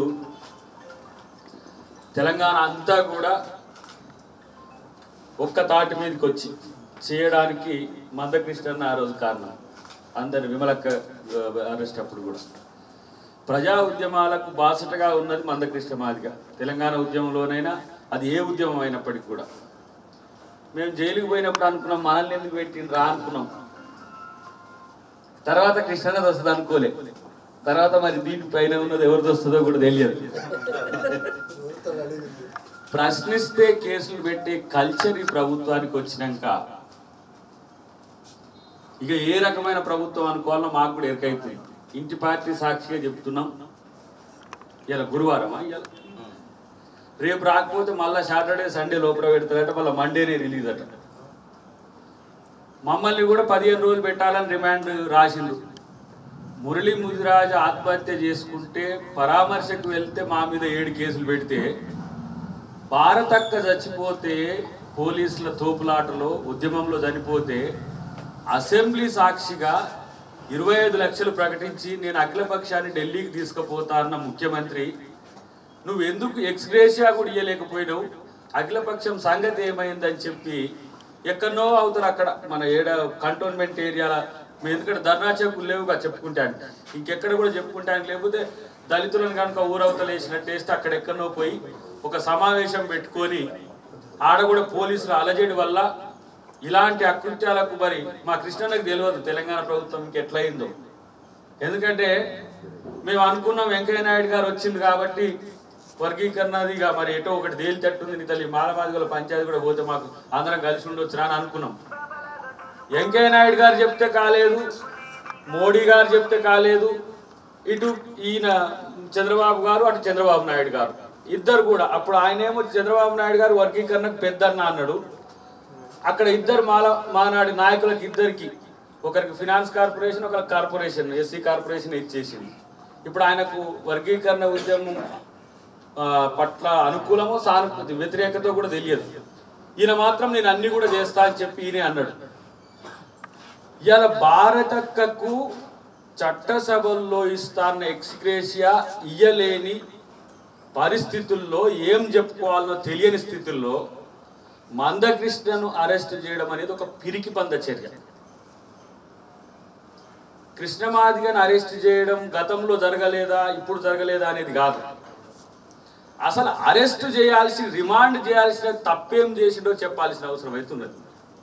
తెలంగాణ అంతా కూడా ఒక్క తాటి మీదకి వచ్చి చేయడానికి మందకృష్ణ ఆ రోజు కారణం అందరి విమలక్క అరెస్ట్ అప్పుడు కూడా ప్రజా ఉద్యమాలకు బాసటగా ఉన్నది మందకృష్ణ మాదిగా తెలంగాణ ఉద్యమంలోనైనా అది ఏ ఉద్యమం అయినప్పటికీ కూడా మేము జైలుకి పోయినప్పుడు అనుకున్నాం మనల్ని ఎందుకు పెట్టిండ్రు రా అనుకున్నాం తర్వాత కృష్ణనది వస్తుంది అనుకోలే తర్వాత మరి దీని పైన ఉన్నది ఎవరిది వస్తుందో కూడా తెలియదు ప్రశ్నిస్తే కేసులు పెట్టే కల్చర్ ఈ ప్రభుత్వానికి వచ్చినాక ఇక ఏ రకమైన ప్రభుత్వం అనుకోవాలో మాకు కూడా ఎరకైపోయింది ఇంటి పార్టీ సాక్షిగా చెప్తున్నాం ఇలా గురువారమా ఇలా రేపు రాకపోతే మళ్ళీ సాటర్డే సండే లోపల పెడతారట మళ్ళీ మండేనే రిలీజ్ అట మమ్మల్ని కూడా పదిహేను రోజులు పెట్టాలని రిమాండ్ రాసిండు మురళీ ముదిరాజు ఆత్మహత్య చేసుకుంటే పరామర్శకు వెళ్తే మా మీద ఏడు కేసులు పెడితే భారతక్క చచ్చిపోతే పోలీసుల తోపులాటలో ఉద్యమంలో చనిపోతే అసెంబ్లీ సాక్షిగా ఇరవై ఐదు లక్షలు ప్రకటించి నేను అఖిలపక్షాన్ని ఢిల్లీకి తీసుకుపోతా అన్న ముఖ్యమంత్రి నువ్వు ఎందుకు ఎక్స్గ్రేషియా కూడా ఇవ్వలేకపోయినావు అఖిలపక్షం సంగతి ఏమైందని చెప్పి ఎక్కడనో అవుతారు అక్కడ మన ఏడ కంటోన్మెంట్ ఏరియాల మేము ఎందుకంటే ధర్నా చెప్పులు లేవుగా చెప్పుకుంటాను ఇంకెక్కడ కూడా చెప్పుకుంటాను లేకపోతే దళితులను కనుక ఊరవతలు వేసినట్టు వేస్తే అక్కడ ఎక్కడనో పోయి ఒక సమావేశం పెట్టుకొని ఆడ కూడా పోలీసులు అలజడి వల్ల ఇలాంటి అకృత్యాలకు మరి మా కృష్ణన్నకు తెలియదు తెలంగాణ ప్రభుత్వం ఇంకెట్లయిందో ఎందుకంటే మేము అనుకున్నాం వెంకయ్య నాయుడు గారు వచ్చింది కాబట్టి వర్గీకరణది ఇక మరి ఎటో ఒకటి తేలితట్టుంది నీ తల్లి మాలమాదిగల పంచాయతీ కూడా పోతే మాకు అందరం కలిసి ఉండొచ్చు అని అనుకున్నాం వెంకయ్య నాయుడు గారు చెప్తే కాలేదు మోడీ గారు చెప్తే కాలేదు ఇటు ఈయన చంద్రబాబు గారు అటు చంద్రబాబు నాయుడు గారు ఇద్దరు కూడా అప్పుడు ఆయనేమో చంద్రబాబు నాయుడు గారు వర్గీకరణకు పెద్దన్న అన్నాడు అక్కడ ఇద్దరు మాల మానాడి నాయకులకు ఇద్దరికి ఒకరికి ఫినాన్స్ కార్పొరేషన్ ఒకరికి కార్పొరేషన్ ఎస్సీ కార్పొరేషన్ ఇచ్చేసింది ఇప్పుడు ఆయనకు వర్గీకరణ ఉద్యమం ఆ, పట్ల అనుకూలమో సానుభూతి వ్యతిరేకత కూడా తెలియదు ఈయన మాత్రం నేను అన్ని కూడా చేస్తా అని చెప్పి ఈయనే అన్నాడు ఇవాళ భారతక్కకు చట్టసభల్లో ఇస్తాన్న ఎక్స్గ్రేషియా ఇయ్యలేని పరిస్థితుల్లో ఏం చెప్పుకోవాలనో తెలియని స్థితుల్లో మందకృష్ణను అరెస్ట్ చేయడం అనేది ఒక పిరికి పంద చర్య కృష్ణమాదిగని అరెస్ట్ చేయడం గతంలో జరగలేదా ఇప్పుడు జరగలేదా అనేది కాదు అసలు అరెస్ట్ చేయాల్సి రిమాండ్ చేయాల్సిన తప్పేం చేసిండో చెప్పాల్సిన అవసరం అవుతున్నది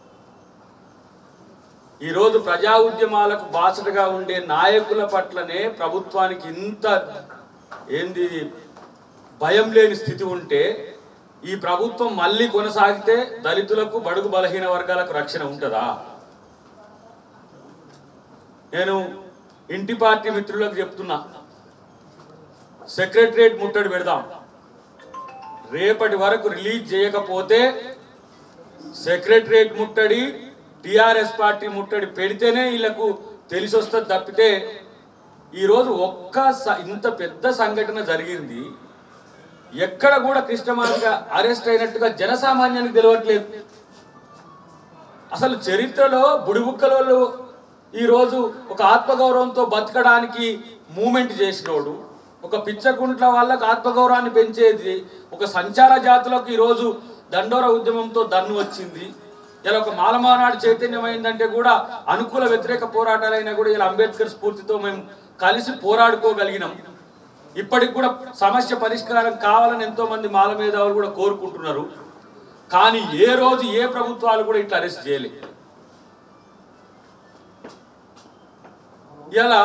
ఈరోజు ప్రజా ఉద్యమాలకు బాసటగా ఉండే నాయకుల పట్లనే ప్రభుత్వానికి ఇంత ఏంది భయం లేని స్థితి ఉంటే ఈ ప్రభుత్వం మళ్ళీ కొనసాగితే దళితులకు బడుగు బలహీన వర్గాలకు రక్షణ ఉంటుందా నేను ఇంటి పార్టీ మిత్రులకు చెప్తున్నా సెక్రటరేట్ ముట్టడి పెడదాం రేపటి వరకు రిలీజ్ చేయకపోతే సెక్రటరేట్ ముట్టడి టిఆర్ఎస్ పార్టీ ముట్టడి పెడితేనే వీళ్ళకు తెలిసి వస్తుంది తప్పితే ఈరోజు ఒక్క స- ఇంత పెద్ద సంఘటన జరిగింది ఎక్కడ కూడా కృష్ణమార్గ అరెస్ట్ అయినట్టుగా జనసామాన్యానికి తెలియట్లేదు అసలు చరిత్రలో బుడిబుక్కలలో ఈరోజు ఒక ఆత్మగౌరవంతో బతకడానికి మూమెంట్ చేసినోడు ఒక పిచ్చకుంట్ల వాళ్ళకి ఆత్మగౌరవాన్ని పెంచేది ఒక సంచార జాతులకు ఈరోజు దండోర ఉద్యమంతో దన్ను వచ్చింది ఇలా ఒక మాలమానాడు చైతన్యమైందంటే కూడా అనుకూల వ్యతిరేక పోరాటాలైనా కూడా ఇలా అంబేద్కర్ స్ఫూర్తితో మేము కలిసి పోరాడుకోగలిగినాం ఇప్పటికి కూడా సమస్య పరిష్కారం కావాలని ఎంతో మంది మాల మేధావులు కూడా కోరుకుంటున్నారు కానీ ఏ రోజు ఏ ప్రభుత్వాలు కూడా ఇట్లా అరెస్ట్ చేయలేదు ఇలా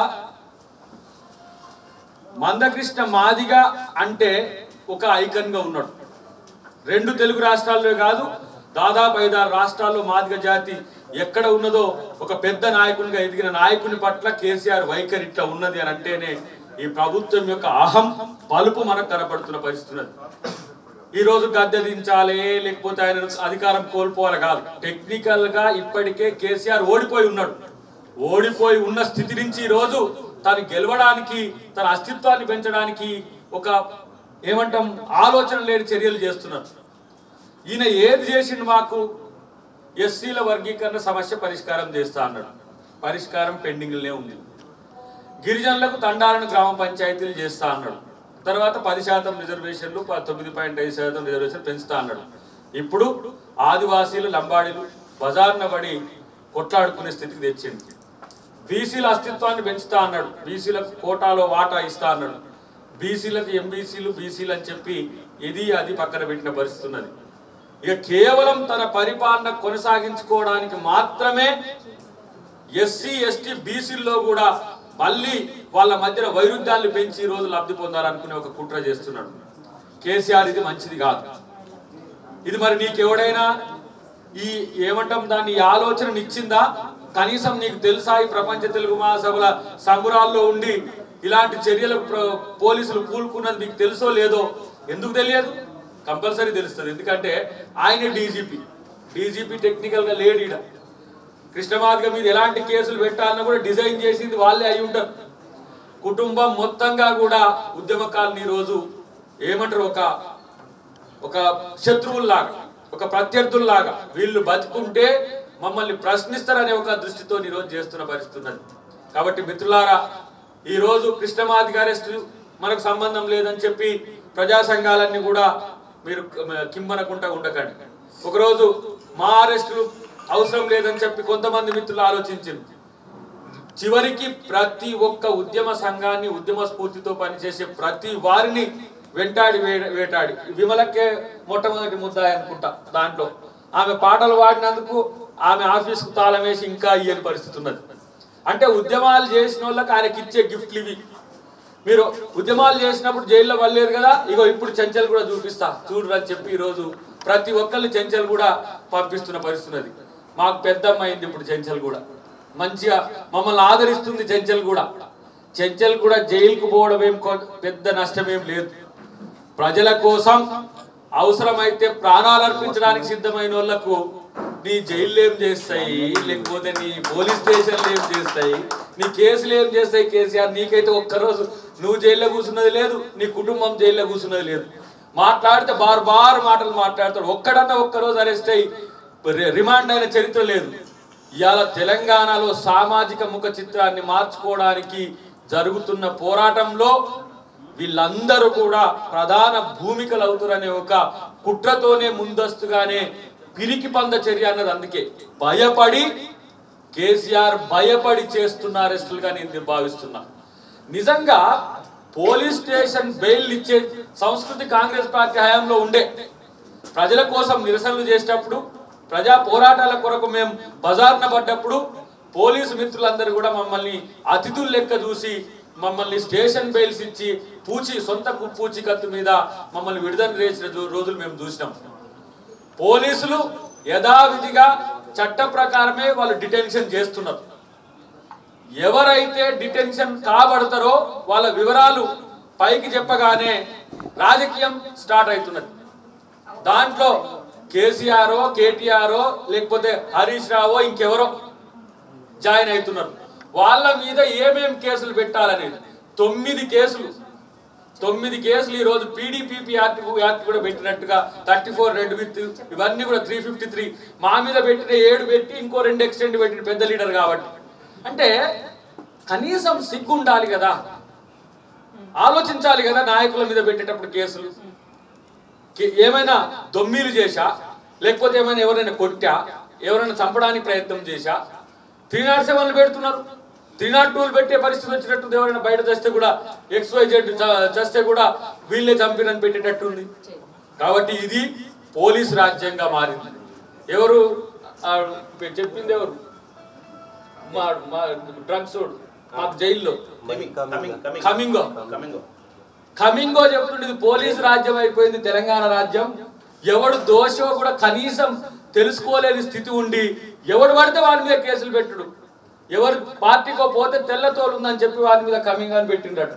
మందకృష్ణ మాదిగా అంటే ఒక ఐకన్ గా ఉన్నాడు రెండు తెలుగు రాష్ట్రాల్లో కాదు దాదాపు ఐదారు రాష్ట్రాల్లో మాదిగ జాతి ఎక్కడ ఉన్నదో ఒక పెద్ద నాయకునిగా ఎదిగిన నాయకుని పట్ల కేసీఆర్ వైఖరి ఇట్లా ఉన్నది అని అంటేనే ఈ ప్రభుత్వం యొక్క అహం పలుపు మనకు కనపడుతున్న పరిస్థితి ఉన్నది ఈ రోజు గద్దె దించాలి లేకపోతే ఆయన అధికారం కోల్పోవాలి కాదు టెక్నికల్ గా ఇప్పటికే కేసీఆర్ ఓడిపోయి ఉన్నాడు ఓడిపోయి ఉన్న స్థితి నుంచి ఈ రోజు తను గెలవడానికి తన అస్తిత్వాన్ని పెంచడానికి ఒక ఏమంటాం ఆలోచన లేని చర్యలు చేస్తున్నారు ఈయన ఏది చేసిండు మాకు ఎస్సీల వర్గీకరణ సమస్య పరిష్కారం చేస్తా అన్నాడు పరిష్కారం పెండింగ్లోనే ఉంది గిరిజనులకు తండాలను గ్రామ పంచాయతీలు చేస్తా అన్నాడు తర్వాత పది శాతం రిజర్వేషన్లు ప- తొమ్మిది పాయింట్ ఐదు శాతం రిజర్వేషన్ పెంచుతా అన్నాడు ఇప్పుడు ఆదివాసీలు లంబాడీలు బజార్న పడి కొట్లాడుకునే స్థితికి తెచ్చింది బీసీల అస్తిత్వాన్ని పెంచుతా అన్నాడు బీసీలకు కోటాలో వాటా ఇస్తా అన్నాడు బీసీలకు ఎంబీసీలు బీసీలు అని చెప్పి ఇది అది పక్కన పెట్టిన పరిస్థితి ఉన్నది ఇక కేవలం తన పరిపాలన కొనసాగించుకోవడానికి మాత్రమే ఎస్సీ ఎస్టీ బీసీల్లో కూడా మళ్ళీ వాళ్ళ మధ్యన వైరుధ్యాన్ని పెంచి ఈ రోజు లబ్ధి పొందాలనుకునే ఒక కుట్ర చేస్తున్నాడు కేసీఆర్ ఇది మంచిది కాదు ఇది మరి నీకెవడైనా ఈ ఏమంటాం దాన్ని ఈ ఆలోచన ఇచ్చిందా కనీసం నీకు తెలుసా ఈ ప్రపంచ తెలుగు మహాసభల సంబురాల్లో ఉండి ఇలాంటి చర్యలకు ప్ర- పోలీసులు కూలుకున్నది మీకు తెలుసో లేదో ఎందుకు తెలియదు కంపల్సరీ తెలుస్తుంది ఎందుకంటే ఆయనే డీజీపీ డీజీపీ టెక్నికల్ గా లేడీడ కృష్ణమార్గ మీద ఎలాంటి కేసులు పెట్టాలన్నా కూడా డిజైన్ చేసింది వాళ్ళే అయి ఉంటారు కుటుంబం మొత్తంగా కూడా ఉద్యమకాలను ఈరోజు ఏమంటారు ఒక ఒక శత్రువుల్లాగా ఒక ప్రత్యర్థుల్లాగా వీళ్ళు బతుకుంటే మమ్మల్ని ప్రశ్నిస్తారనే ఒక దృష్టితో ఈరోజు చేస్తున్న పరిస్థితి ఉన్నది కాబట్టి మిత్రులారా ఈరోజు కృష్ణమాది అరెస్టు మనకు సంబంధం లేదని చెప్పి ప్రజా సంఘాలన్నీ కూడా మీరు కిమ్మనకుండా ఉండకండి ఒకరోజు మా అరెస్టులు అవసరం లేదని చెప్పి కొంతమంది మిత్రులు ఆలోచించారు చివరికి ప్రతి ఒక్క ఉద్యమ సంఘాన్ని ఉద్యమ స్ఫూర్తితో పనిచేసే ప్రతి వారిని వెంటాడి వే- వేటాడి విమలకే మొట్టమొదటి ముద్దాయి అనుకుంటా దాంట్లో ఆమె పాటలు పాడినందుకు ఆమె ఆఫీస్కు తాళం వేసి ఇంకా ఇయ్యని పరిస్థితి ఉన్నది అంటే ఉద్యమాలు చేసిన వాళ్ళకి ఆయనకి ఇచ్చే గిఫ్ట్లు ఇవి మీరు ఉద్యమాలు చేసినప్పుడు జైల్లో వెళ్ళలేదు కదా ఇగో ఇప్పుడు చెంచల్ కూడా చూపిస్తా చూడరు అని చెప్పి ఈరోజు ప్రతి ఒక్కరిని చెంచల్ కూడా పంపిస్తున్న పరిస్థితి ఉన్నది మాకు పెద్దమ్మ అయింది ఇప్పుడు చెంచల్ కూడా మంచిగా మమ్మల్ని ఆదరిస్తుంది చెంచల్ కూడా చెంచల్ కూడా జైలుకు పోవడం ఏం కొ- పెద్ద నష్టం ఏం లేదు ప్రజల కోసం అవసరమైతే ప్రాణాలు అర్పించడానికి సిద్ధమైన వాళ్ళకు నీ జైలు ఏం చేస్తాయి లేకపోతే నీ పోలీస్ స్టేషన్లు ఏం చేస్తాయి నీ కేసులు ఏం చేస్తాయి కేసీఆర్ నీకైతే ఒక్కరోజు నువ్వు జైల్లో కూర్చున్నది లేదు నీ కుటుంబం జైల్లో కూర్చున్నది లేదు మాట్లాడితే బార్ బార్ మాటలు మాట్లాడతాడు ఒక్కడన్నా ఒక్కరోజు అరెస్ట్ అయ్యి రి- రిమాండ్ అయిన చరిత్ర లేదు ఇవాళ తెలంగాణలో సామాజిక ముఖ చిత్రాన్ని మార్చుకోవడానికి జరుగుతున్న పోరాటంలో వీళ్ళందరూ కూడా ప్రధాన భూమికలు అవుతారనే ఒక కుట్రతోనే ముందస్తుగానే పిరికి పంద చర్య అన్నది అందుకే భయపడి కేసీఆర్ భయపడి చేస్తున్న అరెస్టులుగా నేను భావిస్తున్నా నిజంగా పోలీస్ స్టేషన్ బెయిల్ ఇచ్చే సంస్కృతి కాంగ్రెస్ పార్టీ హయాంలో ఉండే ప్రజల కోసం నిరసనలు చేసేటప్పుడు ప్రజా పోరాటాల కొరకు మేము బజార్న పడ్డప్పుడు పోలీసు మిత్రులందరూ కూడా మమ్మల్ని అతిథుల లెక్క చూసి మమ్మల్ని స్టేషన్ బెయిల్స్ ఇచ్చి పూచి సొంత కు- పూచికత్తు మీద మమ్మల్ని విడుదల చేసిన రో- రోజులు మేము చూసినాం పోలీసులు యథావిధిగా చట్ట ప్రకారమే వాళ్ళు డిటెన్షన్ చేస్తున్నారు ఎవరైతే డిటెన్షన్ కాబడతారో వాళ్ళ వివరాలు పైకి చెప్పగానే రాజకీయం స్టార్ట్ అవుతున్నది దాంట్లో కేసీఆర్ కేటీఆర్ లేకపోతే హరీష్ రావో ఇంకెవరో జాయిన్ అవుతున్నారు వాళ్ళ మీద ఏమేం కేసులు పెట్టాలనేది తొమ్మిది కేసులు తొమ్మిది కేసులు ఈ రోజు పీడీపీపీ యాక్ట్ యాక్ట్ కూడా పెట్టినట్టుగా థర్టీ ఫోర్ రెడ్ విత్ ఇవన్నీ కూడా త్రీ ఫిఫ్టీ త్రీ మా మీద పెట్టిన ఏడు పెట్టి ఇంకో రెండు ఎక్స్టెండ్ పెట్టిన పెద్ద లీడర్ కాబట్టి అంటే కనీసం సిగ్గు ఉండాలి కదా ఆలోచించాలి కదా నాయకుల మీద పెట్టేటప్పుడు కేసులు కే- ఏమైనా దొమ్మిలు చేశా లేకపోతే ఏమైనా ఎవరైనా కొట్టా ఎవరైనా చంపడానికి ప్రయత్నం చేశా త్రీ నాట్ సెవెన్లు పెడుతున్నారు త్రీ నాట్ టూలు పెట్టే పరిస్థితి వచ్చినట్టు ఎవరైనా బయట చేస్తే కూడా ఎక్స్ వై జెడ్ చేస్తే కూడా వీళ్ళే చంపినని పెట్టేటట్టు ఉంది కాబట్టి ఇది పోలీస్ రాజ్యంగా మారింది ఎవరు ఆ, చెప్పింది ఎవరు మా మా డ్రగ్స్ మాకు జైల్లో కమింగో కమింగో చెప్తుండే ఇది పోలీసు రాజ్యం అయిపోయింది తెలంగాణ రాజ్యం ఎవడు దోషో కూడా కనీసం తెలుసుకోలేని స్థితి ఉండి ఎవడు పడితే వాడి మీద కేసులు పెట్టుడు ఎవరు పార్టీకో పోతే తెల్ల తోలు ఉందని చెప్పి వాడి మీద కమింగ్ అని పెట్టిండట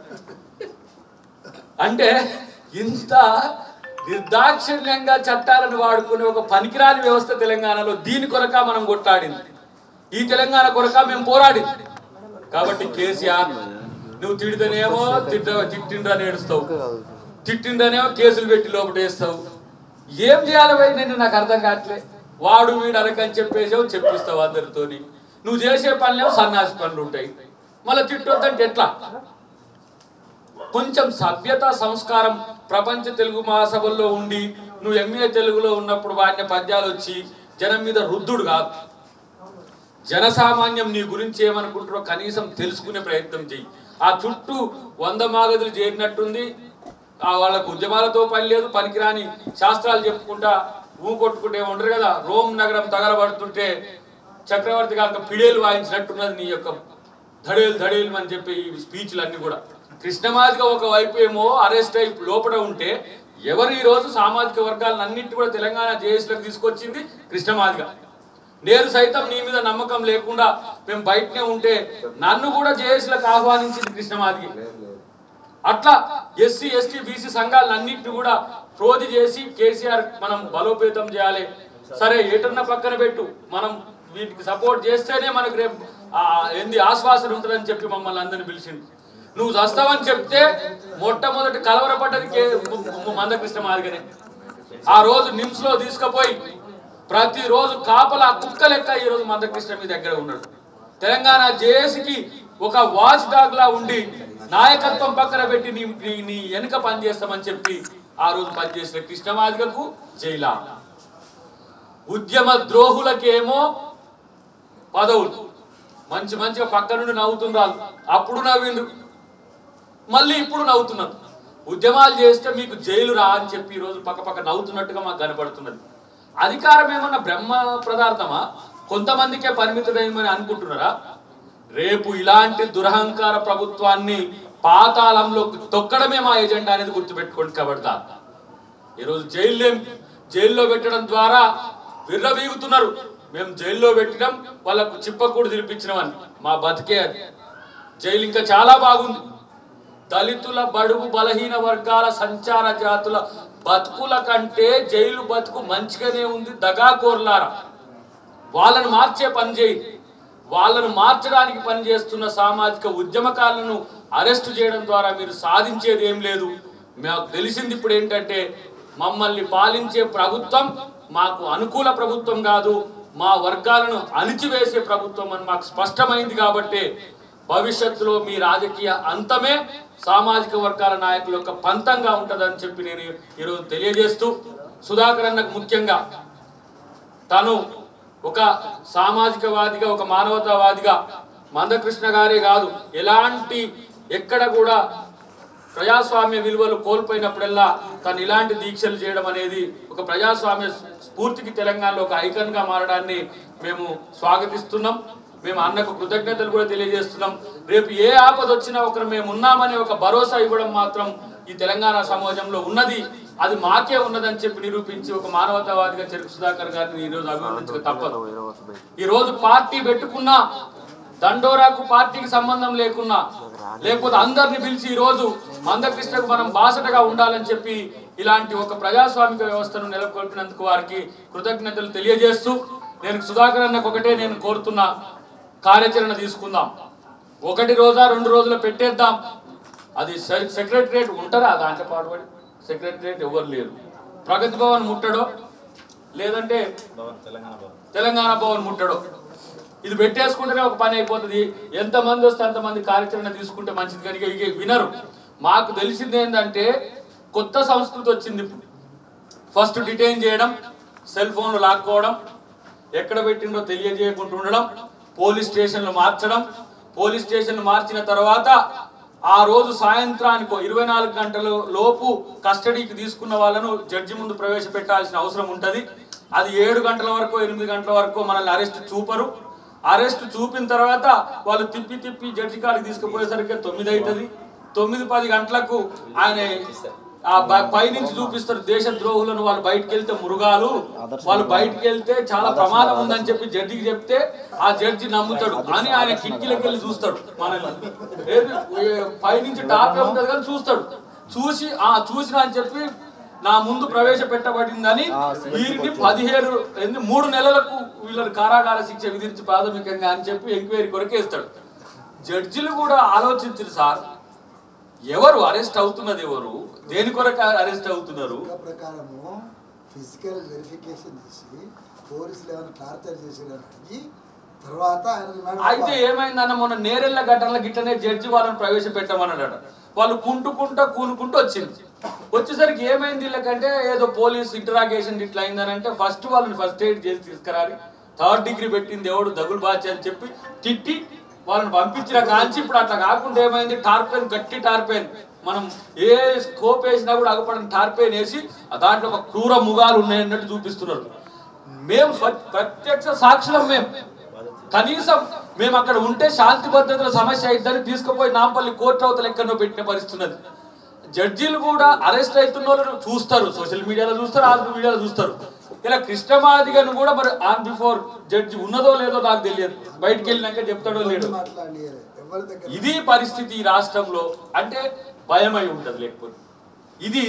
అంటే ఇంత నిర్దాక్షిణ్యంగా చట్టాలను వాడుకునే ఒక పనికిరాని వ్యవస్థ తెలంగాణలో దీని కొరక మనం కొట్లాడింది ఈ తెలంగాణ కొరక మేము పోరాడింది కాబట్టి కేసీఆర్ నువ్వు తిడితేనేమో తిట్ట తిట్టిండ్రని ఏడుస్తావు తిట్టిండ్రనేమో కేసులు పెట్టి లోపటేస్తావు ఏం చేయాలి భయ్ నేను నాకు అర్థం కావట్లే వాడు వీడు అనకని చెప్పేసావు చెప్పిస్తావు అందరితోని నువ్వు చేసే పనులేమో సన్నాసి పనులు ఉంటాయి మళ్ళీ తిట్టొద్దంటే ఎట్లా కొంచెం సభ్యత సంస్కారం ప్రపంచ తెలుగు మహాసభల్లో ఉండి నువ్వు ఎంఏ తెలుగులో ఉన్నప్పుడు వాడిన పద్యాలు వచ్చి జనం మీద రుద్దుడు కాదు జనసామాన్యం నీ గురించి ఏమనుకుంటారో కనీసం తెలుసుకునే ప్రయత్నం చెయ్యి ఆ చుట్టూ వంద మాగదులు చేరినట్టుంది ఆ వాళ్ళకు ఉద్యమాలతో పని లేదు పనికిరాని శాస్త్రాలు చెప్పుకుంటా ఊ కొట్టుకుంటే ఉండరు కదా రోమ్ నగరం తగలబడుతుంటే చక్రవర్తి కాక పిడేలు వాయించినట్టున్నది నీ యొక్క ధడేలు ధడేలు అని చెప్పి ఈ స్పీచ్లు అన్ని కూడా కృష్ణమాదిగా ఒక వైపు ఏమో అరెస్ట్ అయి లోపల ఉంటే ఎవరు ఈ రోజు సామాజిక వర్గాలను అన్నింటి కూడా తెలంగాణ జేఏసీలకు తీసుకొచ్చింది కృష్ణమాదిగా నేను సైతం నీ మీద నమ్మకం లేకుండా మేము బయటనే ఉంటే నన్ను కూడా జేఏసీలకు ఆహ్వానించింది కృష్ణమాదిగి అట్లా ఎస్సీ ఎస్టీ బీసీ సంఘాలను అన్నింటిని కూడా ప్రోధి చేసి కేసీఆర్ మనం బలోపేతం చేయాలి సరే ఎటన్న పక్కన పెట్టు మనం వీటికి సపోర్ట్ చేస్తేనే మనకు రేపు ఆ, ఏంది ఆశ్వాసన ఉంటుందని చెప్పి మమ్మల్ని అందరిని పిలిచిండు నువ్వు చస్తావని చెప్తే మొట్టమొదటి కలవరపడ్డది కే ము- మందకృష్ణ మాదిగనే ఆ రోజు నిమ్స్ లో తీసుకుపోయి ప్రతిరోజు కాపలా కుక్క లెక్క ఈ రోజు మందకృష్ణ మీ దగ్గర ఉన్నాడు తెలంగాణ జేఏసీకి ఒక వాచ్ డాగ్ లా ఉండి నాయకత్వం పక్కన పెట్టి నీ నీ- నీ వెనుక పనిచేస్తామని చెప్పి ఆ రోజు పనిచేసిన కృష్ణమాదిగకు జైలా ఉద్యమ ద్రోహులకేమో పదవులు మంచి మంచిగా పక్క నుండి నవ్వుతున్నారు అప్పుడు నవ్విండ్రు మళ్ళీ ఇప్పుడు నవ్వుతున్నారు ఉద్యమాలు చేస్తే మీకు జైలు రా అని చెప్పి ఈరోజు పక్క పక్క నవ్వుతున్నట్టుగా మాకు కనపడుతున్నది అధికారం ఏమన్నా బ్రహ్మ పదార్థమా కొంతమందికే పరిమితమని అనుకుంటున్నారా రేపు ఇలాంటి దురహంకార ప్రభుత్వాన్ని పాతాళంలో తొక్కడమే మా ఎజెండా అనేది గుర్తుపెట్టుకోండి కబడతా ఈరోజు జైల్లో జైల్లో పెట్టడం ద్వారా విర్రవీగుతున్నారు మేము జైల్లో పెట్టడం వాళ్ళకు చిప్పకూడు తినిపించినవని మా బతికే అది జైలు ఇంకా చాలా బాగుంది దళితుల బడుగు బలహీన వర్గాల సంచార జాతుల బతుకుల కంటే జైలు బతుకు మంచిగానే ఉంది దగాకోర్లారా వాళ్ళను మార్చే పని చేయండి వాళ్ళను మార్చడానికి పనిచేస్తున్న సామాజిక ఉద్యమకాలను అరెస్ట్ చేయడం ద్వారా మీరు సాధించేది ఏం లేదు మాకు తెలిసింది ఇప్పుడు ఏంటంటే మమ్మల్ని పాలించే ప్రభుత్వం మాకు అనుకూల ప్రభుత్వం కాదు మా వర్గాలను అణిచివేసే ప్రభుత్వం అని మాకు స్పష్టమైంది కాబట్టి భవిష్యత్తులో మీ రాజకీయ అంతమే సామాజిక వర్గాల నాయకుల యొక్క పంతంగా ఉంటుందని చెప్పి నేను ఈరోజు తెలియజేస్తూ సుధాకర్ అన్నకు ముఖ్యంగా తను ఒక సామాజికవాదిగా ఒక మానవతావాదిగా మందకృష్ణ గారే కాదు ఎలాంటి ఎక్కడ కూడా ప్రజాస్వామ్య విలువలు కోల్పోయినప్పుడల్లా తను ఇలాంటి దీక్షలు చేయడం అనేది ఒక ప్రజాస్వామ్య స్ఫూర్తికి తెలంగాణలో ఒక ఐకన్ గా మారడాన్ని మేము స్వాగతిస్తున్నాం మేము అన్నకు కృతజ్ఞతలు కూడా తెలియజేస్తున్నాం రేపు ఏ ఆపద వచ్చినా ఒకరు మేము ఉన్నామనే ఒక భరోసా ఇవ్వడం మాత్రం ఈ తెలంగాణ సమాజంలో ఉన్నది అది మాకే ఉన్నదని చెప్పి నిరూపించి ఒక మానవతావాదిగా చెరుకు సుధాకర్ గారిని ఈరోజు అభినందించక తప్పదు ఈ రోజు పార్టీ పెట్టుకున్నా దండోరాకు పార్టీకి సంబంధం లేకున్నా లేకపోతే అందరిని పిలిచి ఈ రోజు మందకృష్ణకు మనం బాసటగా ఉండాలని చెప్పి ఇలాంటి ఒక ప్రజాస్వామిక వ్యవస్థను నెలకొల్పినందుకు వారికి కృతజ్ఞతలు తెలియజేస్తూ నేను సుధాకర్ అన్నకు ఒకటే నేను కోరుతున్నా కార్యాచరణ తీసుకుందాం ఒకటి రోజా రెండు రోజులు పెట్టేద్దాం అది సె- సెక్రటరియట్ ఉంటారా దాంట్లో పాటుపడి సెక్రటరియట్ ఎవరు లేరు ప్రగతి భవన్ ముట్టడో లేదంటే తెలంగాణ భవన్ ముట్టడో ఇది పెట్టేసుకుంటేనే ఒక పని అయిపోతుంది ఎంతమంది వస్తే అంతమంది కార్యాచరణ తీసుకుంటే మంచిది కనుక ఇక వినరు మాకు తెలిసింది ఏంటంటే కొత్త సంస్కృతి వచ్చింది ఇప్పుడు ఫస్ట్ డిటైన్ చేయడం సెల్ ఫోన్లు లాక్కోవడం ఎక్కడ పెట్టిండో తెలియజేయకుండా ఉండడం పోలీస్ స్టేషన్లు మార్చడం పోలీస్ స్టేషన్లు మార్చిన తర్వాత ఆ రోజు సాయంత్రానికి ఇరవై నాలుగు గంటల లోపు కస్టడీకి తీసుకున్న వాళ్ళను జడ్జి ముందు ప్రవేశపెట్టాల్సిన అవసరం ఉంటుంది అది ఏడు గంటల వరకు ఎనిమిది గంటల వరకు మనల్ని అరెస్ట్ చూపరు అరెస్ట్ చూపిన తర్వాత వాళ్ళు తిప్పి తిప్పి జడ్జి కాడికి తీసుకుపోయేసరికి తొమ్మిది అవుతుంది తొమ్మిది పది గంటలకు ఆయన ఆ బ- పైనుంచి చూపిస్తారు దేశ ద్రోహులను వాళ్ళు బయటకు వెళ్తే మురుగాలు వాళ్ళు బయటకు వెళ్తే చాలా ప్రమాదం ఉందని చెప్పి జడ్జికి చెప్తే ఆ జడ్జి నమ్ముతాడు అని ఆయన కిటికీలకు వెళ్ళి చూస్తాడు మనల్ని ఏది ఏ- పైనుంచి టాప్ ఉంటుంది కానీ చూస్తాడు చూసి ఆ చూసిన అని చెప్పి నా ముందు ప్రవేశపెట్టబడిందని వీరిని పదిహేడు ఎన్ని మూడు నెలలకు వీళ్ళని కారాగార శిక్ష విధించి ప్రాథమికంగా అని చెప్పి ఎంక్వైరీ కొరకేస్తాడు జడ్జిలు కూడా ఆలోచించారు సార్ ఎవరు అరెస్ట్ అవుతున్నది ఎవరు దేని కొరకు అరెస్ట్ అవుతున్నారు లెక్క ప్రకారము ఫిజికల్ వెరిఫికేషన్ చేసి పోలీసులు ఏమైనా టార్చర్ చేసారని అడిగి తర్వాత ఆయన రిమాండ్ అయితే ఏమైందన్న మొన్న నేరెళ్ళ ఘటనల గిట్టనే జడ్జి వాళ్ళని ప్రవేశపెట్టమన్నాడట వాళ్ళు కుంటుకుంటా కూనుకుంటూ వచ్చింది వచ్చేసరికి ఏమైంది వీళ్ళకంటే ఏదో పోలీస్ ఇంటరాగేషన్ ఇట్లా అయిందని అంటే ఫస్ట్ వాళ్ళని ఫస్ట్ ఎయిడ్ చేసి తీసుకురాలి థర్డ్ డిగ్రీ పెట్టింది ఎవడు దగులు బాచి అని చెప్పి తిట్టి వాళ్ళని పంపించిన కాంచి ఇప్పుడు అట్లా కాకుండా ఏమైంది టార్పెన్ గట్టి టార్పెన్ మనం ఏ స్కోప్ వేసినా కూడా అగపడని టార్పెన్ వేసి ఆ దాంట్లో ఒక క్రూర ముగాలు ఉన్నాయన్నట్టు చూపిస్తున్నారు మేము స్వ- ప్రత్యక్ష సాక్షులం మేము కనీసం మేము అక్కడ ఉంటే శాంతి భద్రతల సమస్య అయిద్దని తీసుకుపోయి నాంపల్లి కోర్టు అవతల ఎక్కడో పెట్టిన పరిస్థితి ఉన్నది జడ్జీలు కూడా అరెస్ట్ అవుతున్న వాళ్ళను చూస్తారు సోషల్ మీడియాలో చూస్తారు ఆల్ మీడియాలో చూస్తారు ఇలా కృష్ణమాదిగను కూడా మరి ఆన్ బిఫోర్ జడ్జి ఉన్నదో లేదో నాకు తెలియదు బయటికి వెళ్ళినాక చెప్తాడో లేదో మాట్లాడి ఎవరి దగ్గర ఇది పరిస్థితి ఈ రాష్ట్రంలో అంటే భయమై ఉంటుంది లేకపోతే ఇది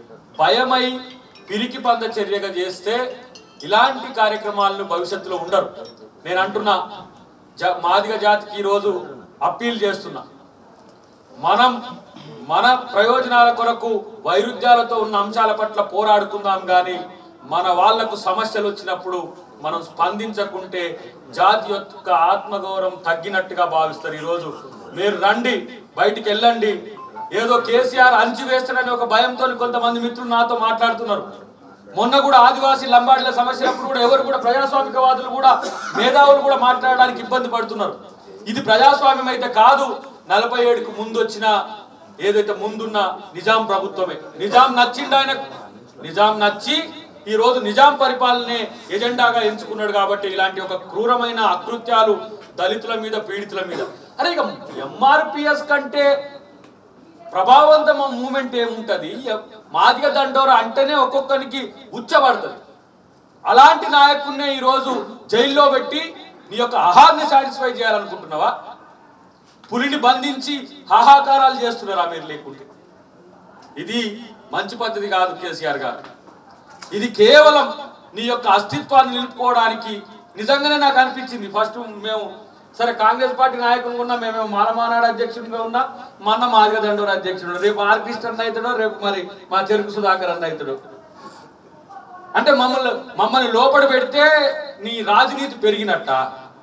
భయమై పిరికి పంద చర్యగా చేస్తే ఇలాంటి కార్యక్రమాలను భవిష్యత్తులో ఉండరు నేను అంటున్నా జ మాదిగ జాతికి ఈరోజు అప్పీల్ చేస్తున్నా మనం మన ప్రయోజనాల కొరకు వైరుధ్యాలతో ఉన్న అంశాల పట్ల పోరాడుకుందాం కానీ మన వాళ్లకు సమస్యలు వచ్చినప్పుడు మనం స్పందించకుంటే జాతి యొక్క ఆత్మగౌరవం తగ్గినట్టుగా భావిస్తారు ఈరోజు మీరు రండి బయటికి వెళ్ళండి ఏదో కేసీఆర్ అంచి వేస్తాడని ఒక భయంతో కొంతమంది మిత్రులు నాతో మాట్లాడుతున్నారు మొన్న కూడా ఆదివాసీ లంబాడీల సమస్యలప్పుడు కూడా ఎవరు కూడా ప్రజాస్వామికవాదులు కూడా మేధావులు కూడా మాట్లాడడానికి ఇబ్బంది పడుతున్నారు ఇది ప్రజాస్వామ్యం అయితే కాదు నలభై ఏడుకు ముందు వచ్చిన ఏదైతే ముందున్న నిజాం ప్రభుత్వమే నిజాం నచ్చిండు ఆయన నిజాం నచ్చి ఈ రోజు నిజాం పరిపాలనే ఎజెండాగా ఎంచుకున్నాడు కాబట్టి ఇలాంటి ఒక క్రూరమైన అకృత్యాలు దళితుల మీద పీడితుల మీద అరే ఇక ఎంఆర్పిఎస్ కంటే ప్రభావవంతమైన మూమెంట్ ఏముంటది మాదిగ దండోర అంటేనే ఒక్కొక్కరికి ఉచ్చబడుతుంది అలాంటి నాయకుడినే ఈరోజు జైల్లో పెట్టి నీ యొక్క ఆహార్ని సాటిస్ఫై చేయాలనుకుంటున్నావా పులిని బంధించి హాహాకారాలు చేస్తున్నారా మీరు లేకుంటే ఇది మంచి పద్ధతి కాదు కేసీఆర్ గారు ఇది కేవలం నీ యొక్క అస్తిత్వాన్ని నిలుపుకోవడానికి నిజంగానే నాకు అనిపించింది ఫస్ట్ మేము సరే కాంగ్రెస్ పార్టీ నాయకులు ఉన్నా మేమేమో మాలమానాడు అధ్యక్షుడిగా ఉన్నా మొన్న మాదిగ దండోరు అధ్యక్షుడు రేపు ఆర్ కృష్ణ అన్న అవుతాడో రేపు మరి మా చెరుకు సుధాకర్ అన్న అవుతాడు అంటే మమ్మల్ని మమ్మల్ని లోపల పెడితే నీ రాజనీతి పెరిగినట్ట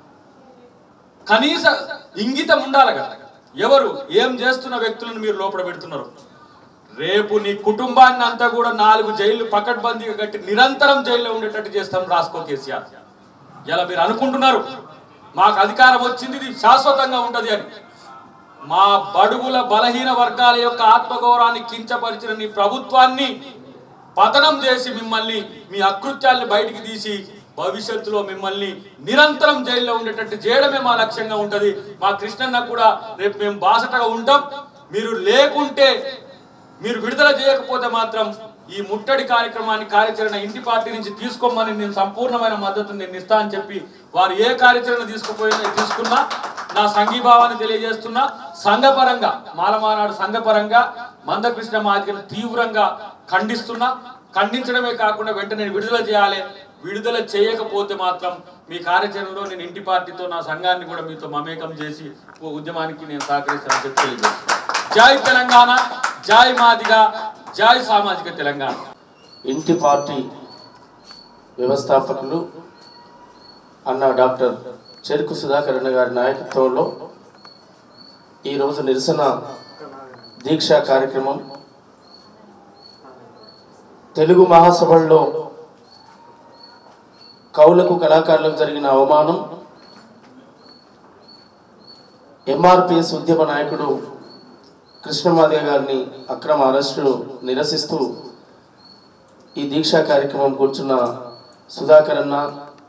కనీస ఇంగితం ఉండాలి కదా ఎవరు ఏం చేస్తున్న వ్యక్తులను మీరు లోపల పెడుతున్నారు రేపు నీ కుటుంబాన్ని అంతా కూడా నాలుగు జైలు పకడ్బందీగా కట్టి నిరంతరం జైల్లో ఉండేటట్టు చేస్తాం రాసుకో కేసీఆర్ ఇలా మీరు అనుకుంటున్నారు మాకు అధికారం వచ్చింది ఇది శాశ్వతంగా ఉంటది అని మా బడుగుల బలహీన వర్గాల యొక్క ఆత్మగౌరవాన్ని కించపరిచిన నీ ప్రభుత్వాన్ని పతనం చేసి మిమ్మల్ని మీ అకృత్యాల్ని బయటికి తీసి భవిష్యత్తులో మిమ్మల్ని నిరంతరం జైల్లో ఉండేటట్టు చేయడమే మా లక్ష్యంగా ఉంటది మా కృష్ణన్న కూడా రేపు మేము బాసటగా ఉంటాం మీరు లేకుంటే మీరు విడుదల చేయకపోతే మాత్రం ఈ ముట్టడి కార్యక్రమాన్ని కార్యాచరణ ఇంటి పార్టీ నుంచి తీసుకోమని నేను సంపూర్ణమైన మద్దతు నేను ఇస్తా అని చెప్పి వారు ఏ కార్యాచరణ తీసుకుపోయి తీసుకున్నా నా సంఘీభావాన్ని తెలియజేస్తున్నా సంఘపరంగా మాలమానాడు సంఘపరంగా మందకృష్ణ మాదిగను తీవ్రంగా ఖండిస్తున్నా ఖండించడమే కాకుండా వెంటనే విడుదల చేయాలి విడుదల చేయకపోతే మాత్రం మీ కార్యాచరణలో నేను ఇంటి పార్టీతో నా సంఘాన్ని కూడా మీతో మమేకం చేసి ఓ ఉద్యమానికి నేను సహకరిస్తానని చెప్పి తెలియజేస్తున్నాను జై తెలంగాణ జై మాదిగ జై సామాజిక తెలంగాణ ఇంటి పార్టీ వ్యవస్థాపకులు అన్న డాక్టర్ చెరుకు సుధాకర్ అన్న గారి నాయకత్వంలో ఈరోజు నిరసన దీక్ష కార్యక్రమం తెలుగు మహాసభల్లో కవులకు కళాకారులకు జరిగిన అవమానం ఎంఆర్పిఎస్ ఉద్యమ నాయకుడు కృష్ణమాదేవ్ గారిని అక్రమ అరెస్టు నిరసిస్తూ ఈ దీక్షా కార్యక్రమం కూర్చున్న సుధాకర్ అన్న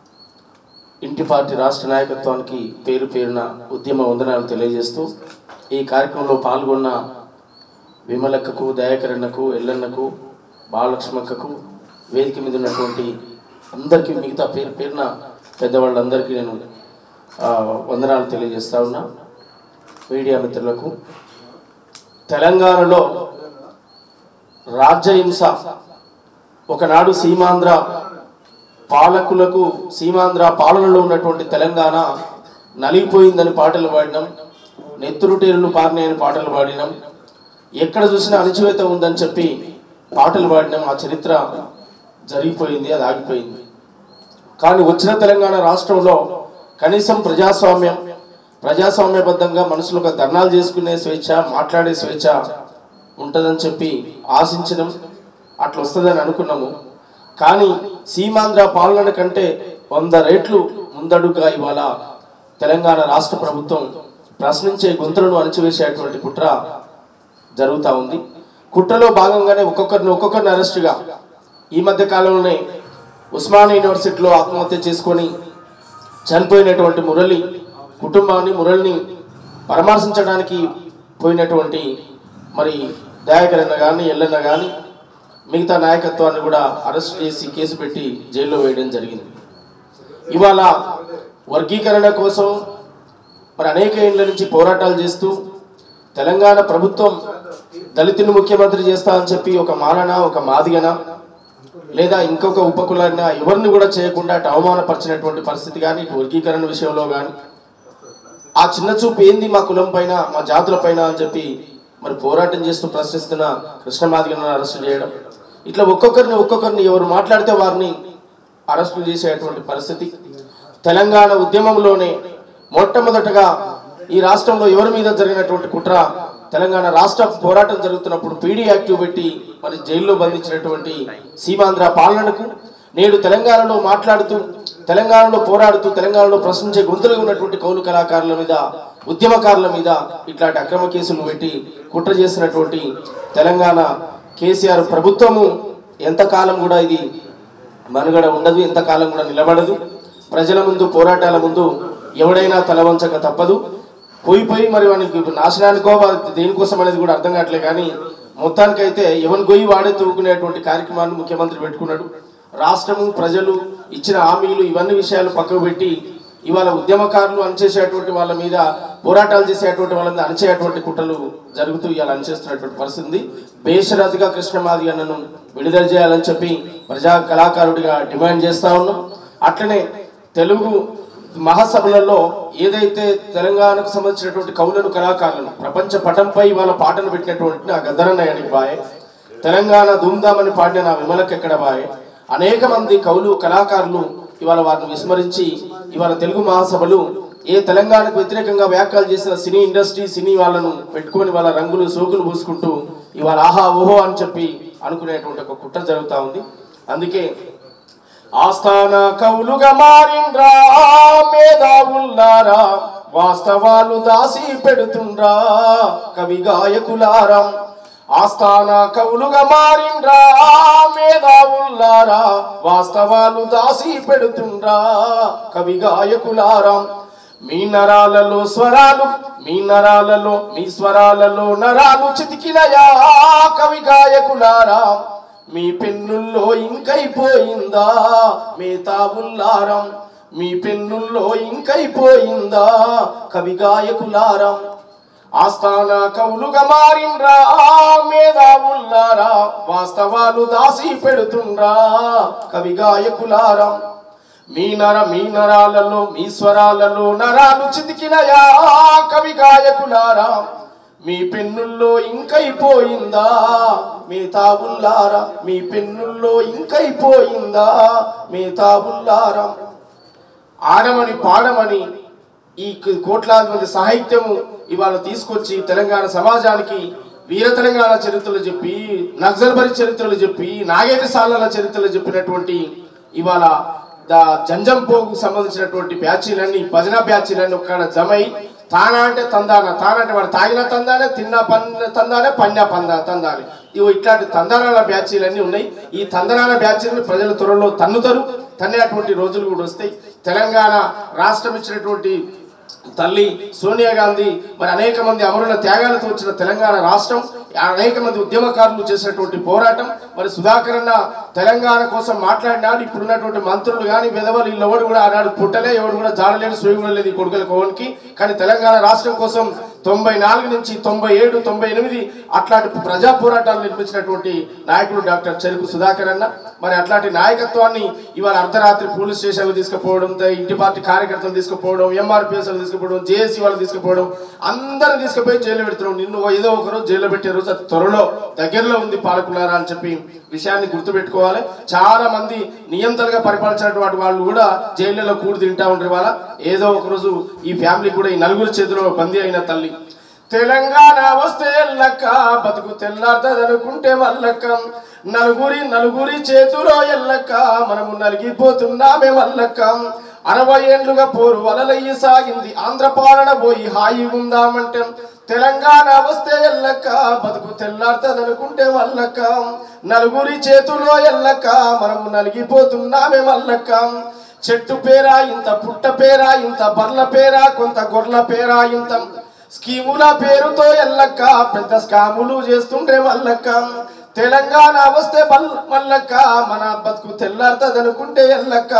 ఇంటి పార్టీ రాష్ట్ర నాయకత్వానికి పేరు పేరున ఉద్యమ వందనాలు తెలియజేస్తూ ఈ కార్యక్రమంలో పాల్గొన్న విమలక్కకు దయాకరన్నకు ఎల్లన్నకు బాలలక్ష్మక్కకు వేదిక మీద ఉన్నటువంటి అందరికీ మిగతా పేరు పేరున పెద్దవాళ్ళందరికీ నేను ఆ, వందనాలు తెలియజేస్తా ఉన్నా మీడియా మిత్రులకు తెలంగాణలో రాజ్యహింస ఒకనాడు సీమాంధ్ర పాలకులకు సీమాంధ్ర పాలనలో ఉన్నటువంటి తెలంగాణ నలిగిపోయిందని పాటలు పాడినాం నెత్తురుటేరులు పారినాయని పాటలు పాడినాం ఎక్కడ చూసినా అణచివేత ఉందని చెప్పి పాటలు పాడినాం ఆ చరిత్ర జరిగిపోయింది అది ఆగిపోయింది కానీ వచ్చిన తెలంగాణ రాష్ట్రంలో కనీసం ప్రజాస్వామ్యం ప్రజాస్వామ్యబద్ధంగా మనుషులకు ధర్నాలు చేసుకునే స్వేచ్ఛ మాట్లాడే స్వేచ్ఛ ఉంటుందని చెప్పి ఆశించడం అట్లా వస్తుందని అనుకున్నాము కానీ సీమాంధ్ర పాలన కంటే వంద రేట్లు ముందడుగా ఇవాళ తెలంగాణ రాష్ట్ర ప్రభుత్వం ప్రశ్నించే గొంతులను అణచివేసేటువంటి కుట్ర జరుగుతూ ఉంది కుట్రలో భాగంగానే ఒక్కొక్కరిని ఒక్కొక్కరిని అరెస్టుగా ఈ మధ్య కాలంలోనే ఉస్మానియా యూనివర్సిటీలో ఆత్మహత్య చేసుకొని చనిపోయినటువంటి మురళి కుటుంబాన్ని మురళిని పరామర్శించడానికి పోయినటువంటి మరి దయాకరన్న కానీ ఎల్లన్న కానీ మిగతా నాయకత్వాన్ని కూడా అరెస్ట్ చేసి కేసు పెట్టి జైల్లో వేయడం జరిగింది ఇవాళ వర్గీకరణ కోసం మరి అనేక ఏళ్ళ నుంచి పోరాటాలు చేస్తూ తెలంగాణ ప్రభుత్వం దళితుని ముఖ్యమంత్రి చేస్తా అని చెప్పి ఒక మాలన ఒక మాదిగన లేదా ఇంకొక ఉపకులైన ఎవరిని కూడా చేయకుండా అటు అవమానపరిచినటువంటి పరిస్థితి కానీ ఇటు వర్గీకరణ విషయంలో కానీ ఆ చిన్న చూపు ఏంది మా కులం పైన మా జాతుల పైన అని చెప్పి మరి పోరాటం చేస్తూ ప్రశ్నిస్తున్న కృష్ణమాదిగను అరెస్ట్ చేయడం ఇట్లా ఒక్కొక్కరిని ఒక్కొక్కరిని ఎవరు మాట్లాడితే వారిని అరెస్టులు చేసేటువంటి పరిస్థితి తెలంగాణ ఉద్యమంలోనే మొట్టమొదటగా ఈ రాష్ట్రంలో ఎవరి మీద జరిగినటువంటి కుట్ర తెలంగాణ రాష్ట్ర పోరాటం జరుగుతున్నప్పుడు పీడీ యాక్టివ్ పెట్టి మరి జైల్లో బంధించినటువంటి సీమాంధ్ర పాలనకు నేడు తెలంగాణలో మాట్లాడుతూ తెలంగాణలో పోరాడుతూ తెలంగాణలో ప్రశ్నించే గొంతులుగా ఉన్నటువంటి కౌలు కళాకారుల మీద ఉద్యమకారుల మీద ఇట్లాంటి అక్రమ కేసులు పెట్టి కుట్ర చేసినటువంటి తెలంగాణ కేసీఆర్ ప్రభుత్వము ఎంతకాలం కూడా ఇది మనుగడ ఉండదు ఎంతకాలం కూడా నిలబడదు ప్రజల ముందు పోరాటాల ముందు ఎవడైనా తలవంచక తప్పదు పోయి పోయి మరి వానికి నాశనానికో వా- దేనికోసం అనేది కూడా అర్థం కావట్లే కానీ మొత్తానికైతే ఎవరి గొయ్యి వాడే తూకునేటువంటి కార్యక్రమాన్ని ముఖ్యమంత్రి పెట్టుకున్నాడు రాష్ట్రము ప్రజలు ఇచ్చిన హామీలు ఇవన్నీ విషయాలు పక్కకు పెట్టి ఇవాళ ఉద్యమకారులు అణచేసేటువంటి వాళ్ళ మీద పోరాటాలు చేసేటువంటి వాళ్ళ మీద అణచేటువంటి కుట్రలు జరుగుతూ ఇవాళ అణచేస్తున్నటువంటి పరిస్థితి ఉంది బేషరతుగా కృష్ణమాది అన్నను విడుదల చేయాలని చెప్పి ప్రజా కళాకారుడిగా డిమాండ్ చేస్తా ఉన్నాం అట్లనే తెలుగు మహాసభలలో ఏదైతే తెలంగాణకు సంబంధించినటువంటి కవులను కళాకారులను ప్రపంచ పటంపై వాళ్ళ పాటను పెట్టినటువంటి నా గద్దరన్నయ్యనికి బాయ్ తెలంగాణ ధూమ్ధామని పాడిన నా విమలకి ఎక్కడ బాయ్ అనేక మంది కవులు కళాకారులు ఇవాళ వారిని విస్మరించి ఇవాళ తెలుగు మహాసభలు ఏ తెలంగాణకు వ్యతిరేకంగా వ్యాఖ్యలు చేసిన సినీ ఇండస్ట్రీ సినీ వాళ్ళను పెట్టుకొని వాళ్ళ రంగులు సోకులు పూసుకుంటూ ఇవాళ ఆహా ఓహో అని చెప్పి అనుకునేటువంటి ఒక కుట్ర జరుగుతూ ఉంది అందుకే ఆస్థాన కవులుగా మారిండ్రా మేధావుల్లారా వాస్తవాలు దాసి పెడుతుండ్రా కవి గాయకులారా ఆస్థాన కవులుగా మారిండ్రా మేధావుల్లారా వాస్తవాలు దాసి పెడుతుండ్రా కవి గాయకులారా మీ నరాలలో స్వరాలు మీ నరాలలో మీ స్వరాలలో నరాలు చితికినయా కవి గాయకులారా మీ పెన్నుల్లో ఇంకైపోయిందా మీ తాబుల్లారం మీ పెన్నుల్లో ఇంకైపోయిందా కవి గాయకులారం ఆస్థాన కవులుగా మారిండ్రా మేధావుల్లారా వాస్తవాలు దాసి పెడుతుండ్రా కవి గాయకులారం మీ నర మీ నరాలలో మీ స్వరాలలో నరాలు చితికినయా కవి గాయకులారా మీ పెన్నుల్లో ఇంకైపోయిందా మీ తాబుల్లారా మీ పెన్నుల్లో ఇంకైపోయిందా మీ తాబుల్లారా ఆడమని పాడమని ఈ క- కోట్లాది మంది సాహిత్యము ఇవాళ తీసుకొచ్చి తెలంగాణ సమాజానికి వీర తెలంగాణ చరిత్రలు చెప్పి నక్సల్బరి చరిత్రలు చెప్పి నాగేటి సాలల చరిత్రలు చెప్పినటువంటి ఇవాళ దా జంజంపోకు సంబంధించినటువంటి బ్యాచీలన్నీ భజన బ్యాచీలన్నీ ఒక్కడ జమై తానా అంటే తందాన తానా అంటే వాడు తాగిన తందానే తిన్న పన్ తందానే పన్న పంద తందానే ఇవి ఇట్లాంటి తందనాల బ్యాచీలన్నీ ఉన్నాయి ఈ తందనాల బ్యాచీలను ప్రజలు త్వరలో తన్నుతారు తన్నేటువంటి రోజులు కూడా వస్తాయి తెలంగాణ రాష్ట్రం ఇచ్చినటువంటి తల్లి సోనియా గాంధీ మరి అనేక మంది అమరుల త్యాగాలతో వచ్చిన తెలంగాణ రాష్ట్రం అనేక మంది ఉద్యమకారులు చేసినటువంటి పోరాటం మరి సుధాకర్ అన్న తెలంగాణ కోసం మాట్లాడినాడు ఇప్పుడున్నటువంటి మంత్రులు కానీ విధవలు వీళ్ళు ఎవడు కూడా ఆనాడు పుట్టలే ఎవడు కూడా జాడలేడు సూయి కూడా లేదు ఈ కొడుకుల కోవనికి కానీ తెలంగాణ రాష్ట్రం కోసం తొంభై నాలుగు నుంచి తొంభై ఏడు తొంభై ఎనిమిది అట్లాంటి ప్రజా పోరాటాలు నిర్మించినటువంటి నాయకుడు డాక్టర్ చెరుకు సుధాకర్ అన్న మరి అట్లాంటి నాయకత్వాన్ని ఇవాళ అర్ధరాత్రి పోలీస్ స్టేషన్లు తీసుకుపోవడం త- ఇంటి పార్టీ కార్యకర్తలు తీసుకుపోవడం ఎంఆర్పిఎస్ తీసుకుపోవడం జేఏసీ వాళ్ళు తీసుకుపోవడం అందరిని తీసుకుపోయి జైల్లో పెడుతున్నాం నిన్ను ఏదో ఒక రోజు జైల్లో పెట్టే రోజు అది త్వరలో దగ్గరలో ఉంది పాలకులారా అని చెప్పి విషయాన్ని గుర్తుపెట్టుకోవాలి చాలా మంది నియంత్రణగా పరిపాలించినటువంటి వాళ్ళు కూడా జైళ్ళలో కూడి తింటా ఉంటారు వాళ్ళ ఏదో ఒక రోజు ఈ ఫ్యామిలీ కూడా ఈ నలుగురు చేతిలో బందీ అయిన తల్లి తెలంగాణ వస్తే ఎల్లక్క బతుకు తెల్లారుతుందనుకుంటే మల్లక్క నలుగురి నలుగురి చేతిలో ఎల్లక్క మనము నలిగిపోతున్నామే మల్లక్క అరవై ఏండ్లుగా పోరు వలలయ్యి సాగింది ఆంధ్ర పాలన పోయి హాయి ఉందామంటే తెలంగాణ వస్తే ఎల్లక్క బతుకు తెల్లారుతుందనుకుంటే మల్లక్క నలుగురి చేతిలో ఎల్లక్క మనము నలిగిపోతున్నామే మల్లక్క చెట్టు పేరా ఇంత పుట్ట పేరా ఇంత బర్ల పేరా కొంత గొర్ల పేరా ఇంత స్కీముల పేరుతో ఎల్లక్క పెద్ద స్కాములు చేస్తుంటే మల్లక్క తెలంగాణ వస్తే బల్ మల్లక్క మన బతుకు తెల్లారుతుంది అనుకుంటే ఎల్లక్క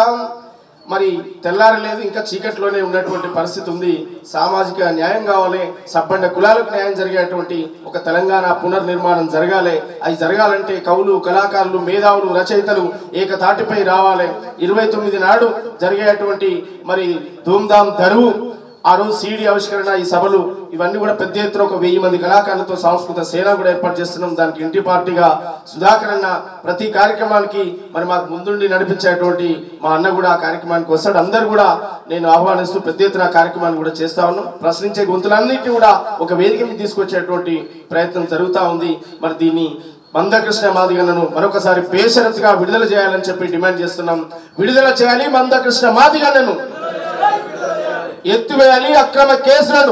మరి తెల్లారలేదు ఇంకా చీకట్లోనే ఉన్నటువంటి పరిస్థితి ఉంది సామాజిక న్యాయం కావాలి సబ్బండ కులాలకు న్యాయం జరిగేటువంటి ఒక తెలంగాణ పునర్నిర్మాణం జరగాలి అది జరగాలంటే కవులు కళాకారులు మేధావులు రచయితలు ఏకతాటిపై రావాలి ఇరవై తొమ్మిది నాడు జరిగేటువంటి మరి ధూమ్ధామ్ దరువు ఆ రోజు సీడీ ఆవిష్కరణ ఈ సభలు ఇవన్నీ కూడా పెద్ద ఎత్తున ఒక వెయ్యి మంది కళాకారులతో సాంస్కృతిక సేన కూడా ఏర్పాటు చేస్తున్నాం దానికి ఇంటి పార్టీగా సుధాకర్ అన్న ప్రతి కార్యక్రమానికి మరి మాకు ముందుండి నడిపించేటువంటి మా అన్న కూడా ఆ కార్యక్రమానికి వస్తాడు అందరు కూడా నేను ఆహ్వానిస్తూ పెద్ద ఎత్తున ఆ కార్యక్రమాన్ని కూడా చేస్తా ఉన్నాం ప్రశ్నించే గొంతులన్నింటినీ కూడా ఒక వేదిక మీద తీసుకొచ్చేటువంటి ప్రయత్నం జరుగుతూ ఉంది మరి దీన్ని మందకృష్ణ మాదిగన్నను మరొకసారి బేషరతుగా విడుదల చేయాలని చెప్పి డిమాండ్ చేస్తున్నాం విడుదల చేయాలి మందకృష్ణ మాదిగన్నను ఎత్తివేయాలి అక్రమ కేసులను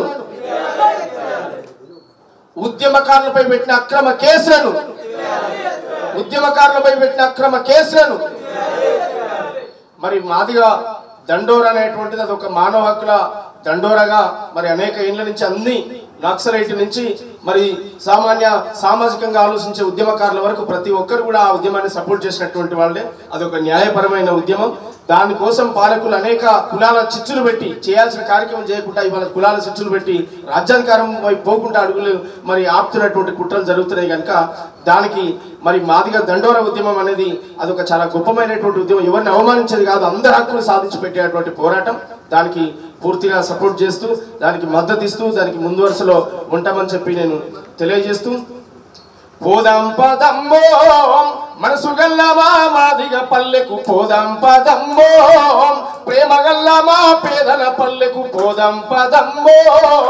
ఉద్యమకారులపై పెట్టిన అక్రమ కేసులను ఉద్యమకారులపై పెట్టిన అక్రమ కేసులను మరి మాదిగా దండోర అనేటువంటిది అది ఒక మానవ హక్కుల దండోరగా మరి అనేక ఇండ్ల నుంచి అన్ని నక్సలైట్ నుంచి మరి సామాన్య సామాజికంగా ఆలోచించే ఉద్యమకారుల వరకు ప్రతి ఒక్కరు కూడా ఆ ఉద్యమాన్ని సపోర్ట్ చేసినటువంటి వాళ్ళే అది ఒక న్యాయపరమైన ఉద్యమం దానికోసం పాలకులు అనేక కులాల చిచ్చులు పెట్టి చేయాల్సిన కార్యక్రమం చేయకుండా ఇవాళ కులాల చిచ్చులు పెట్టి రాజ్యాధికారం వైపు పోకుండా అడుగులు మరి ఆపుతున్నటువంటి కుట్రలు జరుగుతున్నాయి కనుక దానికి మరి మాదిగా దండోర ఉద్యమం అనేది అదొక చాలా గొప్పమైనటువంటి ఉద్యమం ఎవరిని అవమానించేది కాదు అందరి హక్కులు సాధించి పెట్టేటువంటి పోరాటం దానికి పూర్తిగా సపోర్ట్ చేస్తూ దానికి మద్దతు ఇస్తూ దానికి ముందు వరుసలో ఉంటామని చెప్పి నేను తెలియజేస్తూ పోదాం పదమ్మో మనసు గల్ల మా మాదిగ పల్లెకు పోదాం పదమ్మో ప్రేమ గల్ల మా పేదల పల్లెకు పోదాం పదమ్మో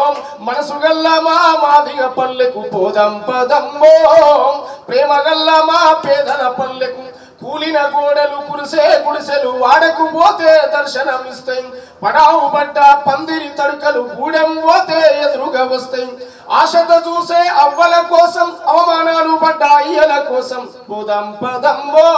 మనసు గల్ల మా మాదిగ పల్లెకు పోదాం పదమ్మో ప్రేమ గల్ల మా పేదల పల్లెకు కూలిన గోడలు కురిసే గుడిసెలు వాడకు పోతే దర్శనమిస్తాయి పడావు బట్ట పందిరి తడుకలు గూడెం పోతే ఎదురుగా వస్తాయి ఆశతో చూసే అవ్వల కోసం అవమానాలు పడ్డ అయ్యల కోసం పోదాం పదంబో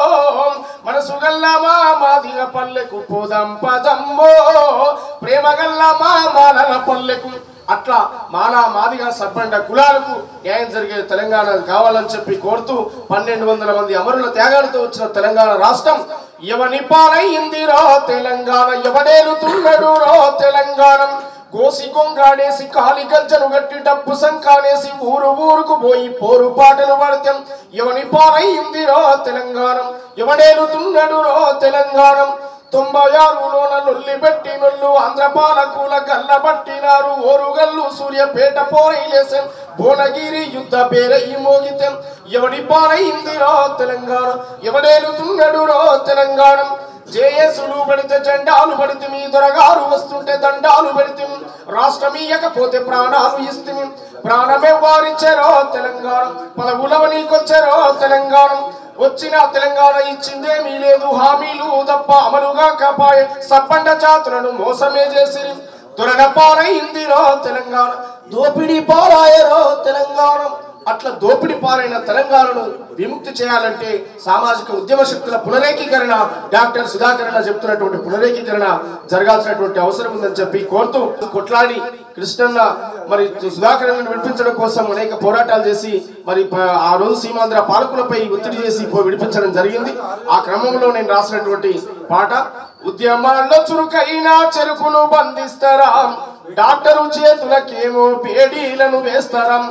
మనసు గల్ల మా మాదిగ పల్లెకు పోదాం పదంబో ప్రేమ గల్ల మా మానల పల్లెకు అట్లా మాలా మాదిగా సబ్బండ కులాలకు న్యాయం జరిగే తెలంగాణ కావాలని చెప్పి కోరుతూ పన్నెండు వందల మంది అమరుల త్యాగాలతో వచ్చిన తెలంగాణ రాష్ట్రం ఎవని పాలయ్యిందిరో తెలంగాణ ఎవడేలుతున్నడు రో తెలంగాణ గోసి కొంగాడేసి కాలి గజ్జను గట్టి డబ్బు సంకానేసి ఊరు ఊరుకు పోయి పోరు పాటలు పడతాం ఎవని పాలయ్యిందిరో తెలంగాణ ఎవడేలుతున్నడు రో తెలంగాణ తొంభై ఆరులోన లొల్లి పెట్టి నొల్లు ఆంధ్ర పాలకుల గల్ల పట్టినారు ఓరుగల్లు సూర్యపేట పోరైలేసం భువనగిరి యుద్ధ పేరయి మోగితెం ఎవడి పాలైందిరో తెలంగాణ ఎవడేలుతున్నాడు రో తెలంగాణ జేఎస్లు పడితే జెండాలు పడితే మీ దొరగారు వస్తుంటే దండాలు పెడితే రాష్ట్రం ఇయ్యకపోతే ప్రాణాలు ఇస్తే ప్రాణమే వారిచ్చారో తెలంగాణ పదవులవ నీకొచ్చారో తెలంగాణ వచ్చిన తెలంగాణ ఇచ్చిందేమీ లేదు హామీలు తప్ప అమలుగా కాపాయే సబ్బండ జాతులను మోసమే చేసి దొరడ పాలైందిరో తెలంగాణ దోపిడీ పారాయరో తెలంగాణ అట్లా దోపిడి పాలైన తెలంగాణను విముక్తి చేయాలంటే సామాజిక ఉద్యమ శక్తుల పునరేకీకరణ డాక్టర్ సుధాకరణ చెప్తున్నటువంటి పునరేకీకరణ జరగాల్సినటువంటి అవసరం ఉందని చెప్పి కోరుతూ కొట్లాడి కృష్ణన్న మరి సుధాకరణ విడిపించడం కోసం అనేక పోరాటాలు చేసి మరి ప- ఆ రోజు సీమాంధ్ర పాలకులపై ఒత్తిడి చేసి పో- విడిపించడం జరిగింది ఆ క్రమంలో నేను రాసినటువంటి పాట ఉద్యమాల్లో చురుకైన చెరుకును బంధిస్తారా డాక్టరు చేతులకేమో పేడీలను వేస్తారా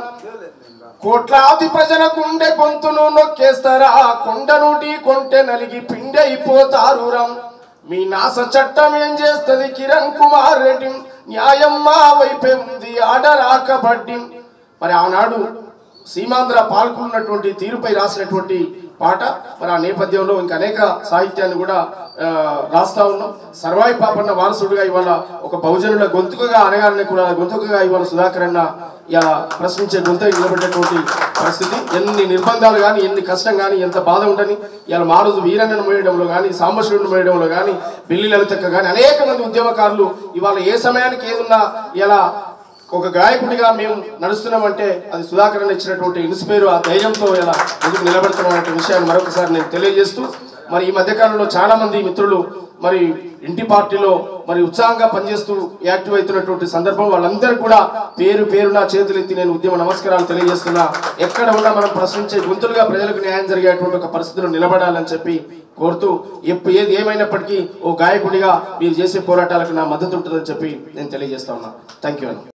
కోట్లాది ప్రజల గుండె గొంతును నొక్కేస్తారా కొండ నుండి కొంటె నలిగి పిండి అయిపోతారు రం మీ నాస చట్టం ఏం చేస్తది కిరణ్ కుమార్ రెడ్డి న్యాయం మా వైపే ఉంది ఆడరా కబడ్డీ మరి ఆనాడు సీమాంధ్ర పాల్గొన్నటువంటి తీరుపై రాసినటువంటి పాట మరి ఆ నేపథ్యంలో ఇంకా అనేక సాహిత్యాన్ని కూడా ఆ, రాస్తా ఉన్నాం సర్వాయి పాపన్న వారసుడుగా ఇవాళ ఒక బహుజనుల గొంతుకగా అనగానే కూడా గొంతుకగా ఇవాళ సుధాకర్ అన్న ఇలా ప్రశ్నించే గొంతు నిలబెట్టేటువంటి పరిస్థితి ఎన్ని నిర్బంధాలు కానీ ఎన్ని కష్టం కానీ ఎంత బాధ ఉండని ఇలా మారుదు వీరన్నను మోయడంలో కానీ సాంబశివుడిని మోయడంలో కానీ బిల్లి లలితక్క కానీ అనేక మంది ఉద్యమకారులు ఇవాళ ఏ సమయానికి ఏదున్నా ఇలా ఒక గాయకుడిగా మేము నడుస్తున్నామంటే అది సుధాకరణ ఇచ్చినటువంటి ఇన్స్పైర్ ఆ ధైర్యంతో ఇలా ముందుకు నిలబెడుతున్నాం అనే విషయాన్ని మరొకసారి నేను తెలియజేస్తూ మరి ఈ మధ్యకాలంలో చాలా మంది మిత్రులు మరి ఇంటి పార్టీలో మరి ఉత్సాహంగా పనిచేస్తూ యాక్టివ్ అవుతున్నటువంటి సందర్భం వాళ్ళందరూ కూడా పేరు పేరున చేతులెత్తి నేను ఉద్యమ నమస్కారాలు తెలియజేస్తున్నా ఎక్కడ ఉన్నా మనం ప్రశ్నించే గొంతులుగా ప్రజలకు న్యాయం జరిగేటువంటి ఒక పరిస్థితిలో నిలబడాలని చెప్పి కోరుతూ ఎప్పు ఏది ఏమైనప్పటికీ ఓ గాయకుడిగా మీరు చేసే పోరాటాలకు నా మద్దతు ఉంటుందని చెప్పి నేను తెలియజేస్తా ఉన్నా థ్యాంక్ యూ